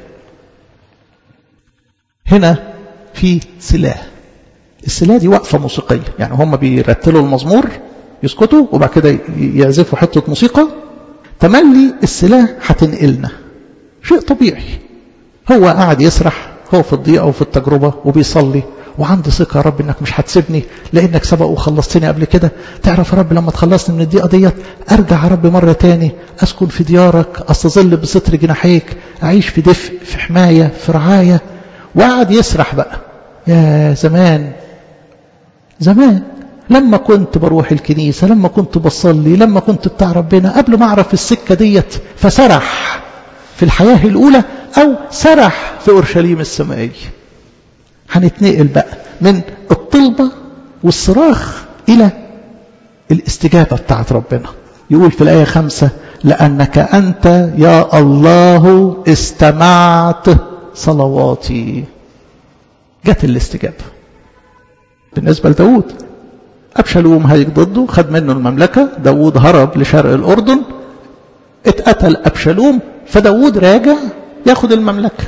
هنا في سلاح السلاح دي وقفة موسيقية يعني هم بيرتلوا المزمور يسكتوا وبعد كده يعزفوا حتة موسيقى تملي السلاح هتنقلنا شيء طبيعي هو قاعد يسرح هو في الضيقة وفي التجربة وبيصلي وعندي ثقة يا رب انك مش هتسيبني لانك سبق وخلصتني قبل كده تعرف يا رب لما تخلصني من الضيقة ديت ارجع يا رب مرة تاني اسكن في ديارك استظل بستر جناحيك اعيش في دفء في حماية في رعاية وقعد يسرح بقى يا زمان زمان لما كنت بروح الكنيسة لما كنت بصلي لما كنت بتاع ربنا قبل ما أعرف السكة ديت فسرح في الحياة الأولى أو سرح في أورشليم السمائية هنتنقل بقى من الطلبة والصراخ إلى الاستجابة بتاعت ربنا يقول في الآية خمسة لأنك أنت يا الله استمعت صلواتي جت الاستجابة بالنسبة لداود أبشالوم هيك ضده خد منه المملكة داود هرب لشرق الأردن اتقتل أبشالوم فداود راجع ياخد المملكة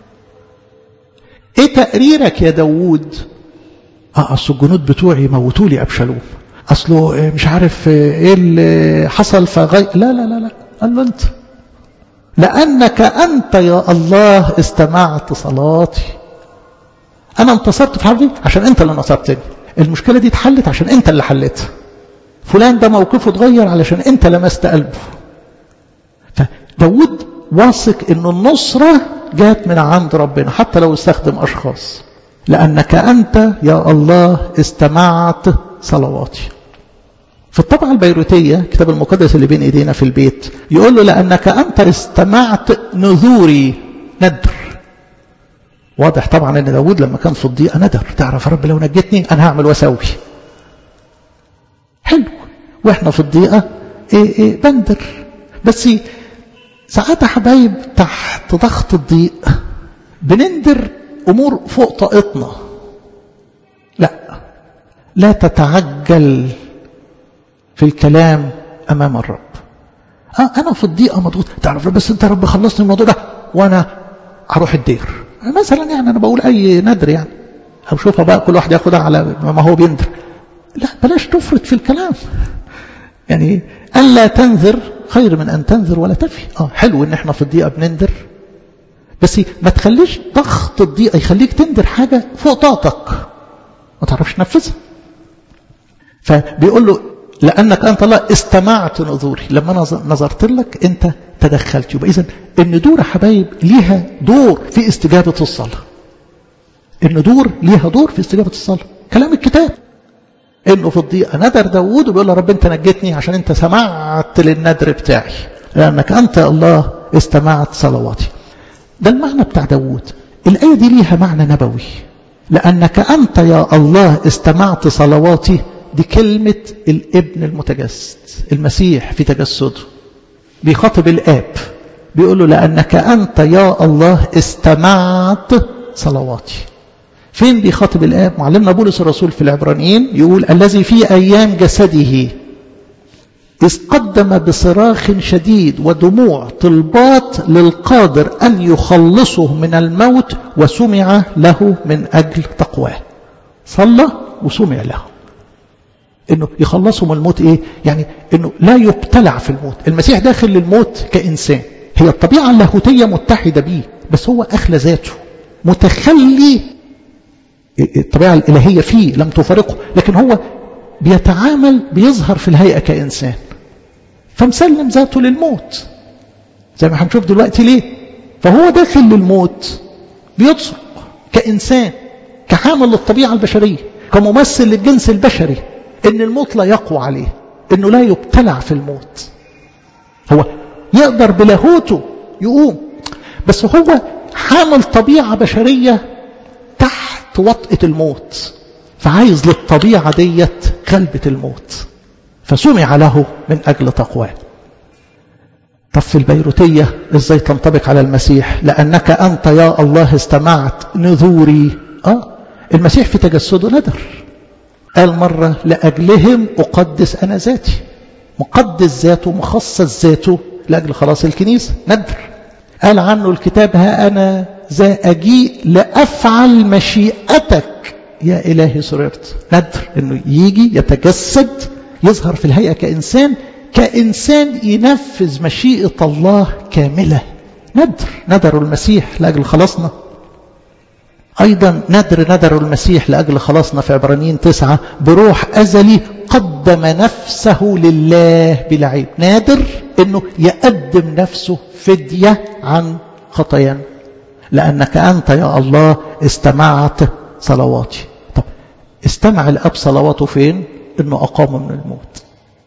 ايه تقريرك يا داود اه اصل الجنود بتوعي موتوا لي أبشالوم اصله مش عارف ايه اللي حصل فغي لا لا لا لا قال له انت لأنك أنت يا الله استمعت صلاتي أنا انتصرت في حربي عشان أنت اللي نصرتني المشكلة دي اتحلت عشان أنت اللي حلتها فلان ده موقفه اتغير علشان أنت لمست قلبه فداود واثق أن النصرة جات من عند ربنا حتى لو استخدم أشخاص لأنك أنت يا الله استمعت صلواتي في الطبعة البيروتية كتاب المقدس اللي بين ايدينا في البيت يقول له لأنك أنت استمعت نذوري ندر واضح طبعا ان داود لما كان في الضيقة ندر تعرف يا رب لو نجتني انا هعمل واسوي حلو واحنا في الضيقة إيه إيه بندر بس ساعات حبايب تحت ضغط الضيق بنندر امور فوق طاقتنا لا لا تتعجل في الكلام امام الرب آه انا في الضيقه مضغوط تعرف بس انت يا رب خلصني الموضوع ده وانا هروح الدير مثلا يعني انا بقول اي ندر يعني او شوفها بقى كل واحد ياخدها على ما هو بيندر لا بلاش تفرط في الكلام يعني الا تنذر خير من ان تنذر ولا تفي اه حلو ان احنا في الضيقه بنندر بس ما تخليش ضغط الضيقه يخليك تندر حاجه فوق طاقتك ما تعرفش تنفذها فبيقول له لأنك أنت الله استمعت نذوري لما نظرت لك أنت تدخلت يبقى إذن الندور يا حبايب ليها دور في استجابة الصلاة الندور ليها دور في استجابة الصلاة كلام الكتاب انه في الضيقه ندر داوود وبيقول له رب انت نجيتني عشان انت سمعت للندر بتاعي لانك انت الله استمعت صلواتي ده المعنى بتاع داوود الايه دي ليها معنى نبوي لانك انت يا الله استمعت صلواتي دي كلمة الابن المتجسد المسيح في تجسده بيخاطب الآب بيقول له لأنك أنت يا الله استمعت صلواتي فين بيخاطب الآب معلمنا بولس الرسول في العبرانيين يقول الذي في أيام جسده إذ قدم بصراخ شديد ودموع طلبات للقادر أن يخلصه من الموت وسمع له من أجل تقواه صلى وسمع له انه يخلصوا من الموت ايه يعني انه لا يبتلع في الموت المسيح داخل للموت كانسان هي الطبيعه اللاهوتيه متحده بيه بس هو اخلى ذاته متخلي الطبيعه الالهيه فيه لم تفارقه لكن هو بيتعامل بيظهر في الهيئه كانسان فمسلم ذاته للموت زي ما هنشوف دلوقتي ليه فهو داخل للموت بيتصرق كانسان كحامل للطبيعه البشريه كممثل للجنس البشري ان الموت لا يقوى عليه انه لا يبتلع في الموت هو يقدر بلاهوته يقوم بس هو حامل طبيعة بشرية تحت وطئة الموت فعايز للطبيعة ديت غلبة الموت فسمع له من أجل تقواه طب في البيروتية ازاي تنطبق على المسيح لأنك أنت يا الله استمعت نذوري آه المسيح في تجسده ندر قال مرة لأجلهم أقدس أنا ذاتي مقدس ذاته مخصص ذاته لأجل خلاص الكنيسة ندر قال عنه الكتاب ها أنا ذا أجيء لأفعل مشيئتك يا إلهي سررت ندر أنه يجي يتجسد يظهر في الهيئة كإنسان كإنسان ينفذ مشيئة الله كاملة ندر ندر المسيح لأجل خلاصنا أيضا ندر ندر المسيح لأجل خلاصنا في عبرانيين تسعة بروح أزلي قدم نفسه لله بلا عيب نادر أنه يقدم نفسه فدية عن خطايانا لأنك أنت يا الله استمعت صلواتي طب استمع الأب صلواته فين أنه أقام من الموت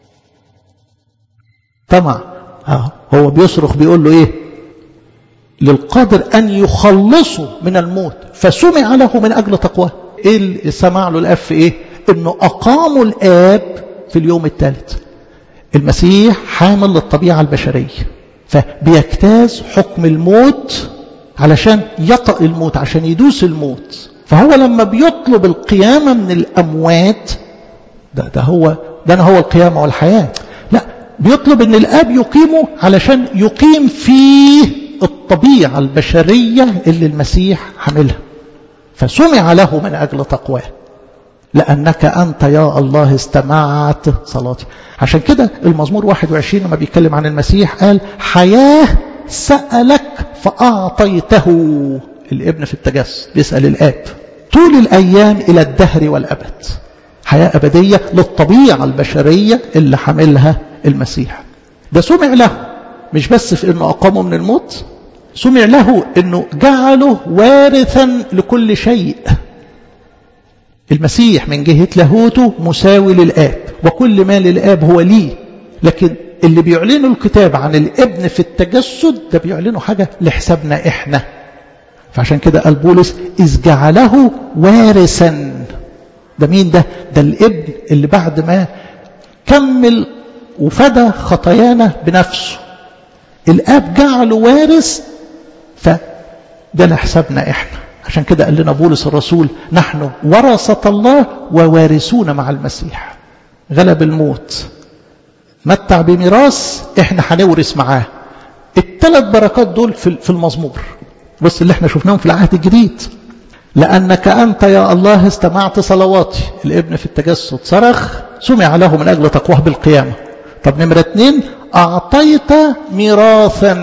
طمع آه. هو بيصرخ بيقول له إيه للقادر أن يخلصه من الموت فسمع له من أجل تقواه إيه اللي سمع له الأب في إيه أنه أقاموا الآب في اليوم الثالث المسيح حامل للطبيعة البشرية فبيجتاز حكم الموت علشان يطأ الموت عشان يدوس الموت فهو لما بيطلب القيامة من الأموات ده, ده هو ده أنا هو القيامة والحياة لا بيطلب ان الاب يقيمه علشان يقيم فيه الطبيعة البشرية اللي المسيح حملها فسمع له من أجل تقواه لأنك أنت يا الله استمعت صلاتي عشان كده المزمور 21 لما بيتكلم عن المسيح قال حياة سألك فأعطيته الابن في التجسد بيسأل الآب طول الأيام إلى الدهر والأبد حياة أبدية للطبيعة البشرية اللي حملها المسيح ده سمع له مش بس في أنه أقامه من الموت سمع له أنه جعله وارثا لكل شيء المسيح من جهة لاهوته مساوي للآب وكل ما للآب هو ليه لكن اللي بيعلنوا الكتاب عن الابن في التجسد ده بيعلنوا حاجة لحسابنا إحنا فعشان كده قال بولس إذ جعله وارثا ده مين ده ده الابن اللي بعد ما كمل وفدى خطايانا بنفسه الاب جعله وارث فده لحسابنا احنا عشان كده قال لنا بولس الرسول نحن ورثة الله ووارثون مع المسيح غلب الموت متع بميراث احنا هنورث معاه الثلاث بركات دول في المزمور بص اللي احنا شفناهم في العهد الجديد لأنك أنت يا الله استمعت صلواتي الابن في التجسد صرخ سمع له من أجل تقواه بالقيامة طب نمرة اتنين أعطيت ميراثا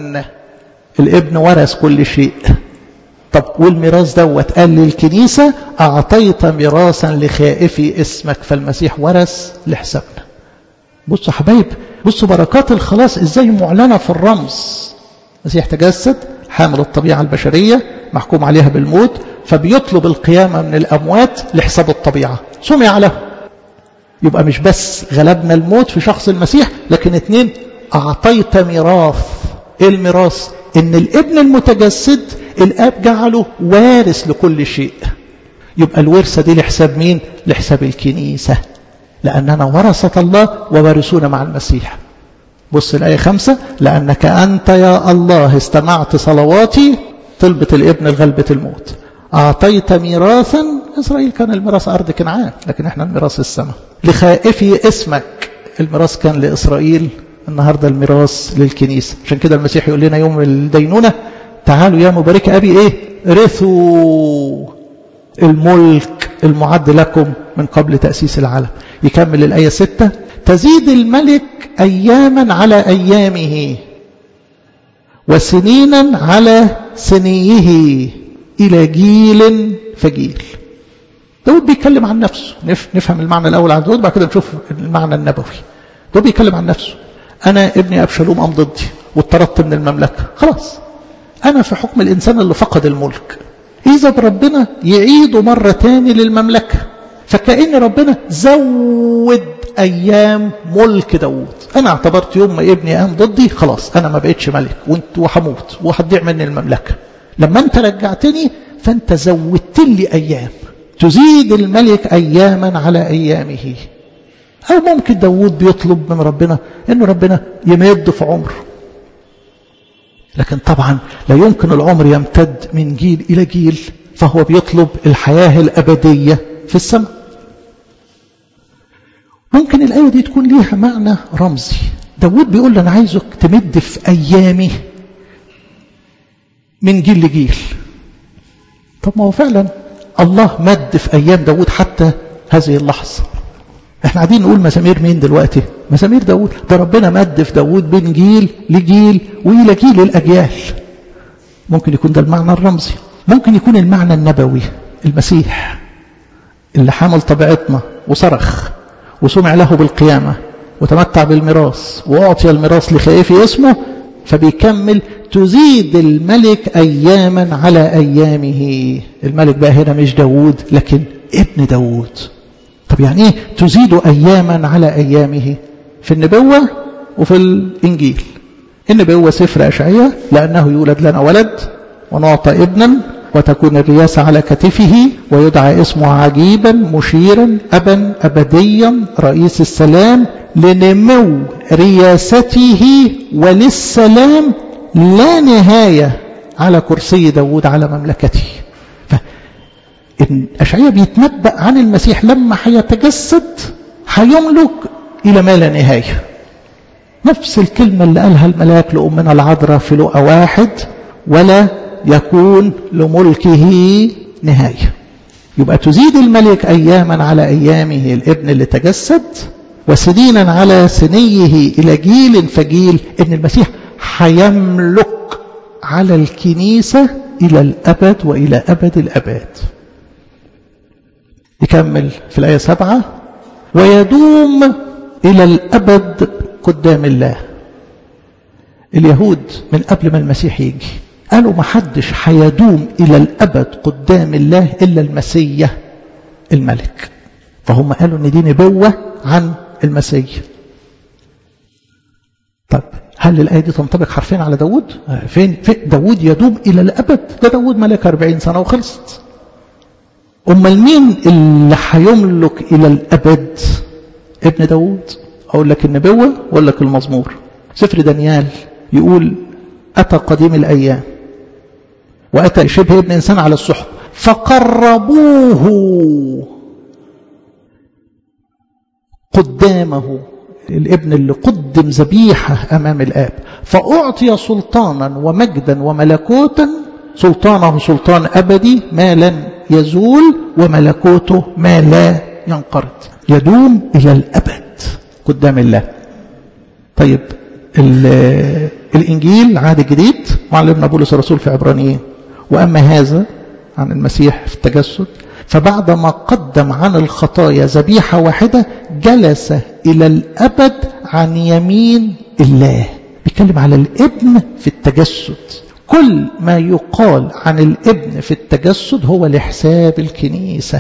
الابن ورث كل شيء طب والميراث دوت قال للكنيسة أعطيت ميراثا لخائفي اسمك فالمسيح ورث لحسابنا بصوا حبايب بصوا بركات الخلاص ازاي معلنة في الرمز المسيح تجسد حامل الطبيعة البشرية محكوم عليها بالموت فبيطلب القيامة من الأموات لحساب الطبيعة سمع له يبقى مش بس غلبنا الموت في شخص المسيح لكن اتنين أعطيت ميراث ايه الميراث ان الابن المتجسد الاب جعله وارث لكل شيء يبقى الورثة دي لحساب مين لحساب الكنيسة لأننا ورثة الله ووارثون مع المسيح بص الآية خمسة لأنك أنت يا الله استمعت صلواتي طلبة الابن لغلبة الموت أعطيت ميراثا إسرائيل كان الميراث أرض كنعان لكن إحنا الميراث السماء لخائفي اسمك الميراث كان لإسرائيل النهاردة الميراث للكنيسة عشان كده المسيح يقول لنا يوم الدينونة تعالوا يا مبارك أبي إيه رثوا الملك المعد لكم من قبل تأسيس العالم يكمل الآية ستة تزيد الملك أياما على أيامه وسنينا على سنيه إلى جيل فجيل داود بيتكلم عن نفسه نفهم المعنى الأول عن داود بعد كده نشوف المعنى النبوي داود بيتكلم عن نفسه أنا ابني أبشالوم أم ضدي واطردت من المملكة خلاص أنا في حكم الإنسان اللي فقد الملك إذا بربنا يعيده مرة تاني للمملكة فكأن ربنا زود أيام ملك داود أنا اعتبرت يوم ما ابني قام ضدي خلاص أنا ما بقتش ملك وانت وحموت وهتضيع مني المملكة لما أنت رجعتني فأنت زودت لي أيام تزيد الملك أياما على أيامه أو ممكن داود بيطلب من ربنا أنه ربنا يمد في عمره لكن طبعا لا يمكن العمر يمتد من جيل إلى جيل فهو بيطلب الحياة الأبدية في السماء ممكن الآية دي تكون ليها معنى رمزي داود بيقول له أنا عايزك تمد في أيامي من جيل لجيل طب ما هو فعلا الله مد في أيام داود حتى هذه اللحظة احنا قاعدين نقول مسامير مين دلوقتي مسامير داود ده ربنا مد في داود بين جيل لجيل وإلى جيل الأجيال ممكن يكون ده المعنى الرمزي ممكن يكون المعنى النبوي المسيح اللي حامل طبيعتنا وصرخ وسمع له بالقيامة وتمتع بالميراث وأعطي الميراث لخائفي اسمه فبيكمل تزيد الملك أياما على أيامه الملك بقى هنا مش داود لكن ابن داود طب يعني ايه تزيد أياما على أيامه في النبوة وفي الإنجيل النبوة سفر أشعية لأنه يولد لنا ولد ونعطى ابنا وتكون الرياسة على كتفه ويدعى اسمه عجيبا مشيرا أبا أبديا رئيس السلام لنمو رياسته وللسلام لا نهاية على كرسي داود على مملكته أشعية بيتنبأ عن المسيح لما هيتجسد هيملك إلى ما لا نهاية نفس الكلمة اللي قالها الملاك لأمنا العذراء في لقى واحد ولا يكون لملكه نهاية يبقى تزيد الملك أياما على أيامه الابن اللي تجسد وسنينا على سنيه إلى جيل فجيل إن المسيح هيملك على الكنيسة إلى الأبد وإلى أبد الأبد يكمل في الآية سبعة ويدوم إلى الأبد قدام الله اليهود من قبل ما المسيح يجي قالوا ما حدش هيدوم إلى الأبد قدام الله إلا المسيح الملك فهم قالوا إن دي نبوة عن المسيح طب هل الآية دي تنطبق حرفيا على داود فين, فين داود يدوم إلى الأبد ده داود ملك 40 سنة وخلصت أمال مين اللي هيملك إلى الأبد ابن داود أقول لك النبوة وأقول لك المزمور سفر دانيال يقول أتى قديم الأيام وأتى شبه ابن إنسان على السحب فقربوه قدامه الابن اللي قدم ذبيحة أمام الآب فأعطي سلطانا ومجدا وملكوتا سلطانه سلطان أبدي ما لن يزول وملكوته ما لا ينقرض يدوم إلى الأبد قدام الله طيب الإنجيل عهد جديد معلمنا بولس الرسول في عبرانيين وأما هذا عن المسيح في التجسد فبعدما قدم عن الخطايا ذبيحة واحدة جلس إلى الأبد عن يمين الله بيتكلم على الابن في التجسد كل ما يقال عن الابن في التجسد هو لحساب الكنيسة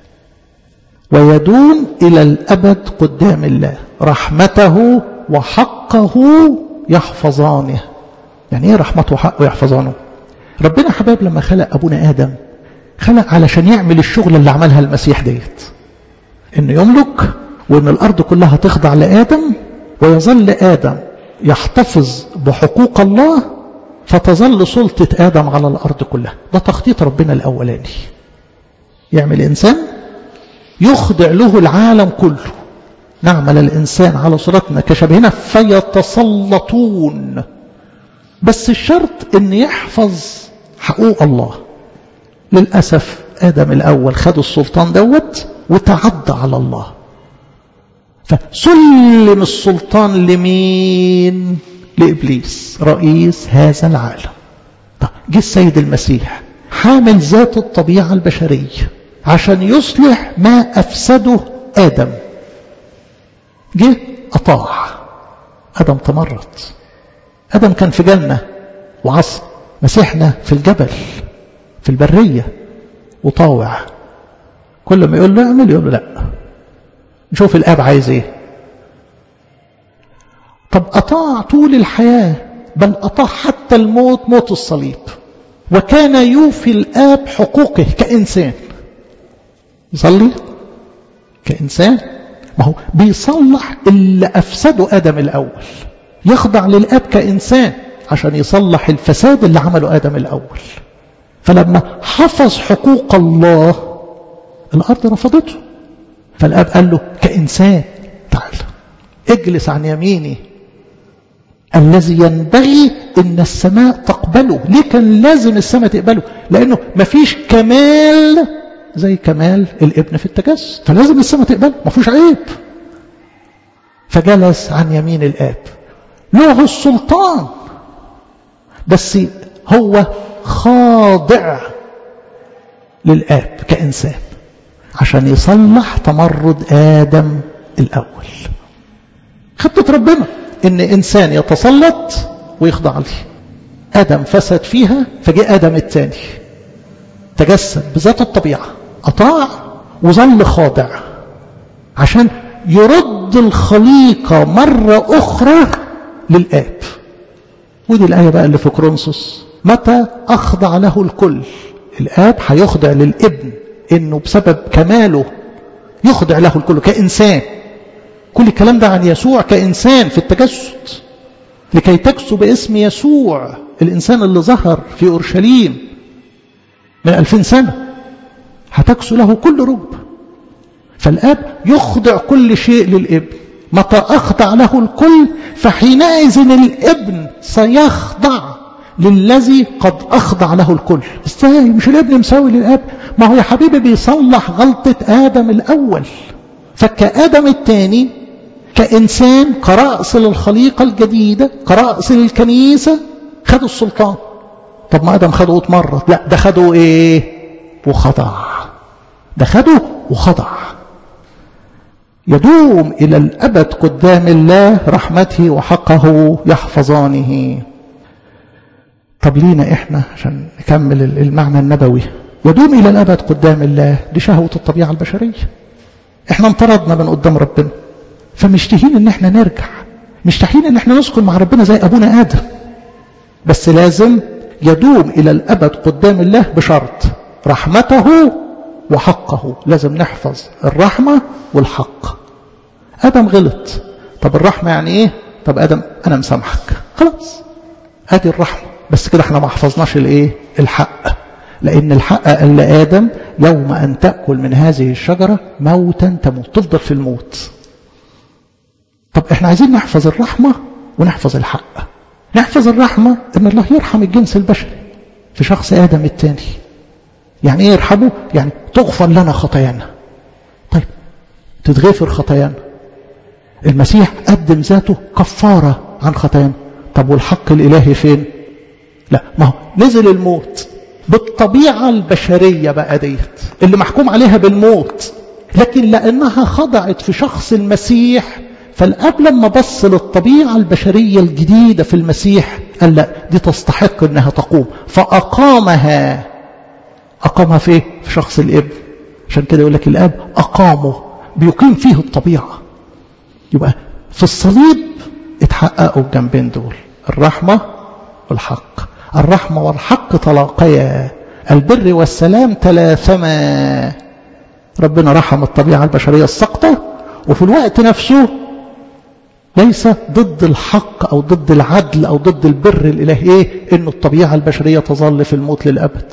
ويدوم إلى الأبد قدام الله رحمته وحقه يحفظانه يعني ايه رحمته وحقه يحفظانه ربنا حباب لما خلق أبونا آدم خلق علشان يعمل الشغل اللي عملها المسيح ديت انه يملك وان الارض كلها تخضع لآدم ويظل آدم يحتفظ بحقوق الله فتظل سلطة آدم على الأرض كلها ده تخطيط ربنا الأولاني يعمل إنسان يخضع له العالم كله نعمل الإنسان على صورتنا كشبهنا فيتسلطون بس الشرط أن يحفظ حقوق الله للأسف آدم الأول خد السلطان دوت وتعدى على الله فسلم السلطان لمين لإبليس رئيس هذا العالم طب جه السيد المسيح حامل ذات الطبيعة البشرية عشان يصلح ما أفسده آدم جه أطاع آدم تمرد آدم كان في جنة وعصى مسيحنا في الجبل في البرية وطاوع كل ما يقول له اعمل يقول له لا نشوف الآب عايز ايه طب أطاع طول الحياة بل أطاع حتى الموت موت الصليب وكان يوفي الآب حقوقه كإنسان يصلي كإنسان ما هو بيصلح اللي أفسده آدم الأول يخضع للآب كإنسان عشان يصلح الفساد اللي عمله آدم الأول فلما حفظ حقوق الله الأرض رفضته فالآب قال له كإنسان تعال اجلس عن يميني الذي ينبغي ان السماء تقبله ليه كان لازم السماء تقبله لانه مفيش كمال زي كمال الابن في التجسد فلازم السماء تقبله ما فيهوش عيب فجلس عن يمين الاب له السلطان بس هو خاضع للآب كإنسان عشان يصلح تمرد آدم الأول خطة ربنا إن إنسان يتسلط ويخضع ليه آدم فسد فيها فجاء آدم الثاني تجسد بذات الطبيعة أطاع وظل خاضع عشان يرد الخليقة مرة أخرى للآب ودي الآية بقى اللي في كرونسوس متى أخضع له الكل الآب هيخضع للابن إنه بسبب كماله يخضع له الكل كإنسان كل الكلام ده عن يسوع كإنسان في التجسد لكي تكسو باسم يسوع الإنسان اللي ظهر في أورشليم من ألفين سنة هتكسو له كل رب فالآب يخضع كل شيء للابن متى أخضع له الكل فحينئذ الابن سيخضع للذي قد أخضع له الكل ازاي مش الابن مساوي للاب ما هو يا حبيبي بيصلح غلطة آدم الأول فكآدم الثاني كإنسان كرأس للخليقة الجديدة كرأس للكنيسة خد السلطان طب ما آدم خده اتمرد لا ده خده ايه وخضع ده خده وخضع يدوم إلى الأبد قدام الله رحمته وحقه يحفظانه طب لينا إحنا عشان نكمل المعنى النبوي يدوم إلى الأبد قدام الله دي شهوة الطبيعة البشرية إحنا انطردنا من قدام ربنا فمشتهين إن إحنا نرجع مشتهين إن إحنا نسكن مع ربنا زي أبونا آدم بس لازم يدوم إلى الأبد قدام الله بشرط رحمته وحقه لازم نحفظ الرحمة والحق آدم غلط طب الرحمة يعني إيه طب آدم أنا مسامحك خلاص هذه الرحمة بس كده احنا ما حفظناش الايه الحق لأن الحق قال لآدم يوم أن تأكل من هذه الشجرة موتا تموت تفضل في الموت طب احنا عايزين نحفظ الرحمة ونحفظ الحق نحفظ الرحمة ان الله يرحم الجنس البشري في شخص آدم الثاني يعني ايه يرحمه يعني تغفر لنا خطايانا طيب تتغفر خطايانا المسيح قدم ذاته كفارة عن خطايانا طب والحق الإلهي فين لا ما هو نزل الموت بالطبيعة البشرية بقى ديت اللي محكوم عليها بالموت لكن لأنها خضعت في شخص المسيح فالأب لما بص للطبيعة البشرية الجديدة في المسيح قال لا دي تستحق أنها تقوم فأقامها أقامها في في شخص الابن عشان كده يقول لك الأب أقامه بيقيم فيه الطبيعة يبقى في الصليب اتحققوا الجنبين دول الرحمة والحق الرحمة والحق تلاقيا البر والسلام تلاثما ربنا رحم الطبيعة البشرية السقطة وفي الوقت نفسه ليس ضد الحق أو ضد العدل أو ضد البر الإلهي إيه؟ إنه الطبيعة البشرية تظل في الموت للأبد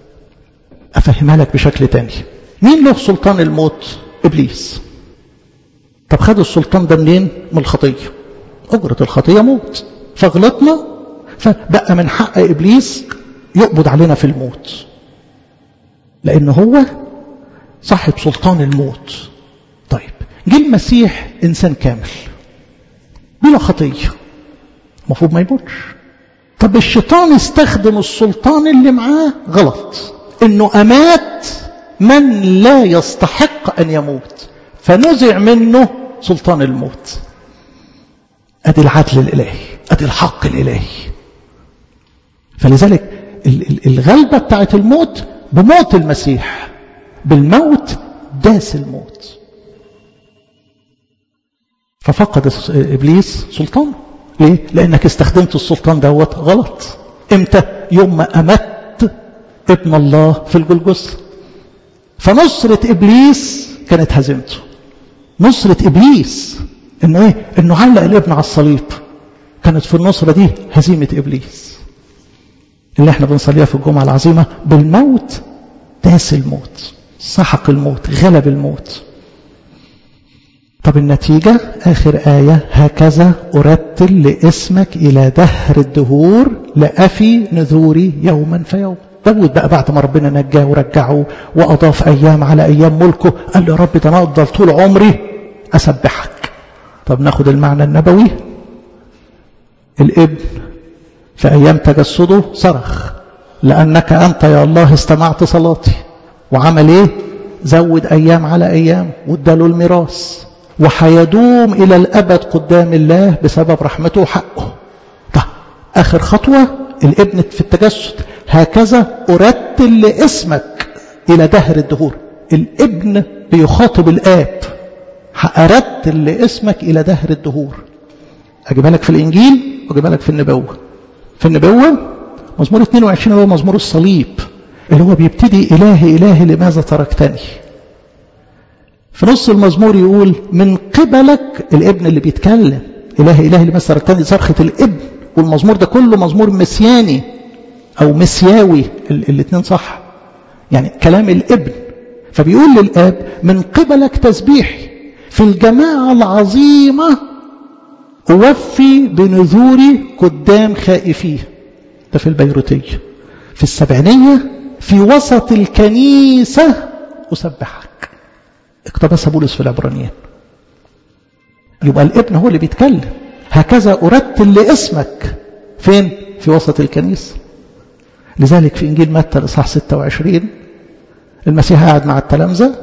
أفهمها لك بشكل تاني مين له سلطان الموت إبليس طب خد السلطان ده منين من الخطية أجرة الخطية موت فغلطنا فبقى من حق إبليس يقبض علينا في الموت لأن هو صاحب سلطان الموت طيب جه المسيح إنسان كامل بلا خطية المفروض ما يموتش طب الشيطان استخدم السلطان اللي معاه غلط انه امات من لا يستحق ان يموت فنزع منه سلطان الموت ادي العدل الالهي ادي الحق الالهي فلذلك الغلبة بتاعت الموت بموت المسيح بالموت داس الموت ففقد إبليس سلطانه ليه؟ لأنك استخدمت السلطان دوت غلط امتى؟ يوم ما أمت ابن الله في الجلجثة فنصرة إبليس كانت هزيمته نصرة إبليس إنه إيه؟ إنه علق الابن على الصليب كانت في النصرة دي هزيمة إبليس اللي احنا بنصليها في الجمعة العظيمة بالموت داس الموت سحق الموت غلب الموت طب النتيجة آخر آية هكذا أرتل لاسمك إلى دهر الدهور لأفي نذوري يوما فيوم داود بقى بعد ما ربنا نجاه ورجعه وأضاف أيام على أيام ملكه قال له يا رب ده أنا أفضل طول عمري أسبحك طب ناخد المعنى النبوي الابن في أيام تجسده صرخ لأنك أنت يا الله استمعت صلاتي وعمل ايه زود ايام على ايام واداله الميراث وحيدوم الى الابد قدام الله بسبب رحمته وحقه طيب اخر خطوه الابن في التجسد هكذا ارتل لاسمك الى دهر الدهور الابن بيخاطب الاب أرتل لاسمك إلى دهر الدهور أجيبها لك في الإنجيل وأجيبها لك في النبوة في النبوة مزمور 22 هو مزمور الصليب اللي هو بيبتدي إلهي إلهي لماذا تركتني في نص المزمور يقول من قبلك الابن اللي بيتكلم إلهي إلهي لماذا تركتني صرخة الابن والمزمور ده كله مزمور مسياني أو مسياوي الاثنين صح يعني كلام الابن فبيقول للآب من قبلك تسبيحي في الجماعة العظيمة أوفي بنذوري قدام خائفيه ده في البيروتية في السبعينية في وسط الكنيسة أسبحك اقتبسها بولس في العبرانيين يبقى الابن هو اللي بيتكلم هكذا أرتل لاسمك فين في وسط الكنيسة لذلك في إنجيل متى الإصحاح 26 المسيح قاعد مع التلامذة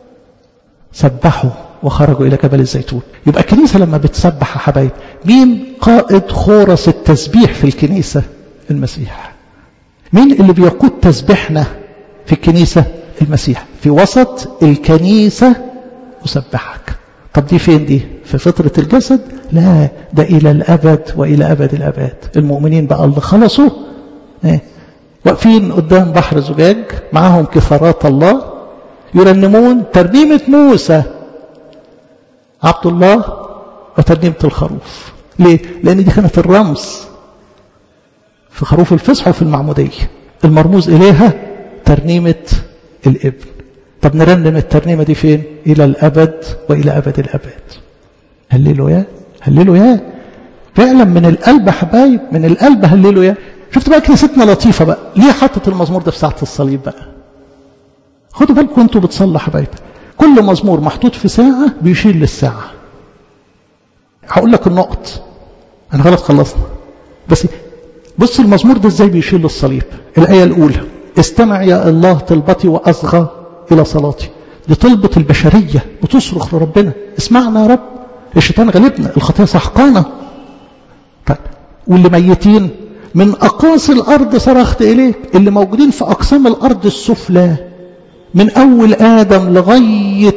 سبحوا وخرجوا إلى جبل الزيتون يبقى الكنيسة لما بتسبح يا حبايب مين قائد خورس التسبيح في الكنيسة المسيح مين اللي بيقود تسبيحنا في الكنيسة المسيح في وسط الكنيسة أسبحك طب دي فين دي في فطرة الجسد لا ده إلى الأبد وإلى أبد الأبد المؤمنين بقى اللي خلصوا ايه واقفين قدام بحر زجاج معاهم كفارات الله يرنمون ترنيمة موسى عبد الله وترنيمة الخروف ليه؟ لأن دي كانت الرمز في خروف الفصح وفي المعمودية المرموز إليها ترنيمة الابن طب نرنم الترنيمة دي فين؟ إلى الأبد وإلى أبد الأبد هللوا يا هللوا يا فعلا من القلب حبايب من القلب هللوا يا شفت بقى كنيستنا لطيفة بقى ليه حطت المزمور ده في ساعة الصليب بقى خدوا بالكم انتوا بتصلوا حبايب كل مزمور محطوط في ساعة بيشير للساعة هقول لك النقط انا غلط خلصنا بس بص المزمور ده ازاي بيشير للصليب الآية الأولى استمع يا الله طلبتي وأصغى إلى صلاتي دي طلبة البشرية بتصرخ لربنا اسمعنا يا رب الشيطان غلبنا الخطية سحقانا طيب واللي ميتين من أقاصي الأرض صرخت إليك اللي موجودين في أقسام الأرض السفلى من أول آدم لغاية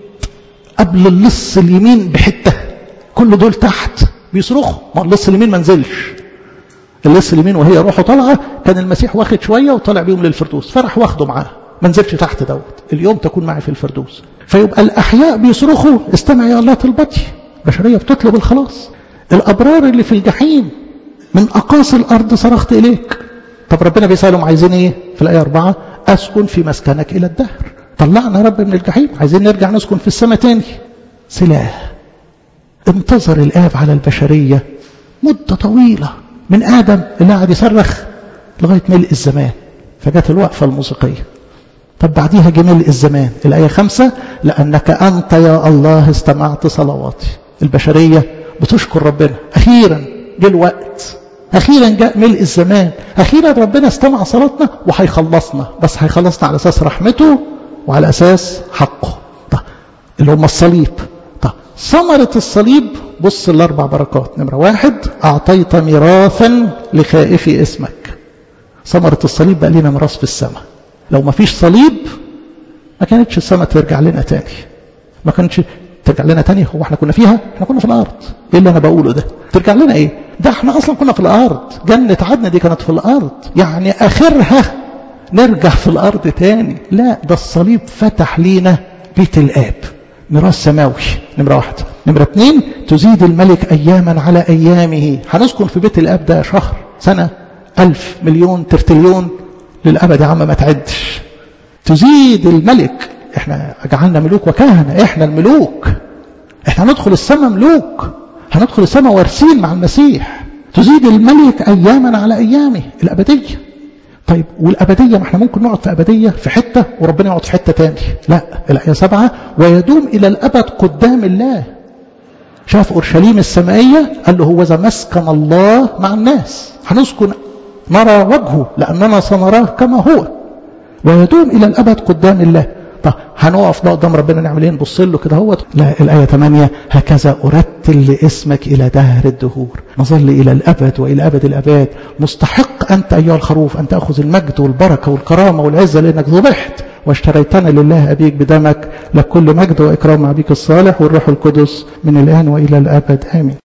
قبل اللص اليمين بحتة كل دول تحت بيصرخوا ما اللص اليمين ما نزلش اللص اليمين وهي روحه طالعة كان المسيح واخد شوية وطلع بيهم للفردوس فرح واخده معاه ما نزلش تحت دوت اليوم تكون معي في الفردوس فيبقى الأحياء بيصرخوا استمع يا الله طلبتي بشرية بتطلب الخلاص الأبرار اللي في الجحيم من أقاصي الأرض صرخت إليك طب ربنا بيسألهم عايزين إيه في الآية أربعة أسكن في مسكنك إلى الدهر طلعنا يا رب من الجحيم عايزين نرجع نسكن في السماء تاني سلاح انتظر الآب على البشرية مدة طويلة من آدم اللي قاعد يصرخ لغاية ملء الزمان فجت الوقفة الموسيقية طب بعديها جه ملء الزمان الآية خمسة لأنك أنت يا الله استمعت صلواتي البشرية بتشكر ربنا أخيرا جه الوقت أخيرا جاء ملء الزمان أخيرا ربنا استمع صلاتنا وهيخلصنا بس هيخلصنا على أساس رحمته وعلى أساس حقه طب اللي هم الصليب طب ثمرة الصليب بص الأربع بركات نمرة واحد أعطيت ميراثا لخائفي اسمك ثمرة الصليب بقى لنا ميراث في السماء لو ما فيش صليب ما كانتش السماء ترجع لنا تاني ما كانتش ترجع لنا تاني هو احنا كنا فيها احنا كنا في الارض ايه اللي انا بقوله ده ترجع لنا ايه ده احنا اصلا كنا في الارض جنة عدن دي كانت في الارض يعني اخرها نرجع في الارض تاني لا ده الصليب فتح لينا بيت الاب ميراث سماوي نمرة واحدة نمرة اتنين تزيد الملك اياما على ايامه هنسكن في بيت الاب ده شهر سنة ألف مليون ترتليون للأبد يا عم ما تعدش تزيد الملك احنا جعلنا ملوك وكهنة احنا الملوك احنا هندخل السماء ملوك هندخل السماء وارثين مع المسيح تزيد الملك اياما على ايامه الابديه طيب والابديه ما احنا ممكن نقعد في ابديه في حته وربنا يقعد في حته تاني لا الايه سبعه ويدوم الى الابد قدام الله شاف اورشليم السمائيه قال له هو ذا مسكن الله مع الناس هنسكن نرى وجهه لاننا سنراه كما هو ويدوم إلى الأبد قدام الله طب هنقف بقى قدام ربنا نعمل ايه نبص له كده هو لا الآية 8 هكذا أرتل لاسمك إلى دهر الدهور نظل إلى الأبد وإلى أبد الأباد مستحق أنت أيها الخروف أن تأخذ المجد والبركة والكرامة والعزة لأنك ذبحت واشتريتنا لله أبيك بدمك لك كل مجد وإكرام أبيك الصالح والروح القدس من الآن وإلى الأبد آمين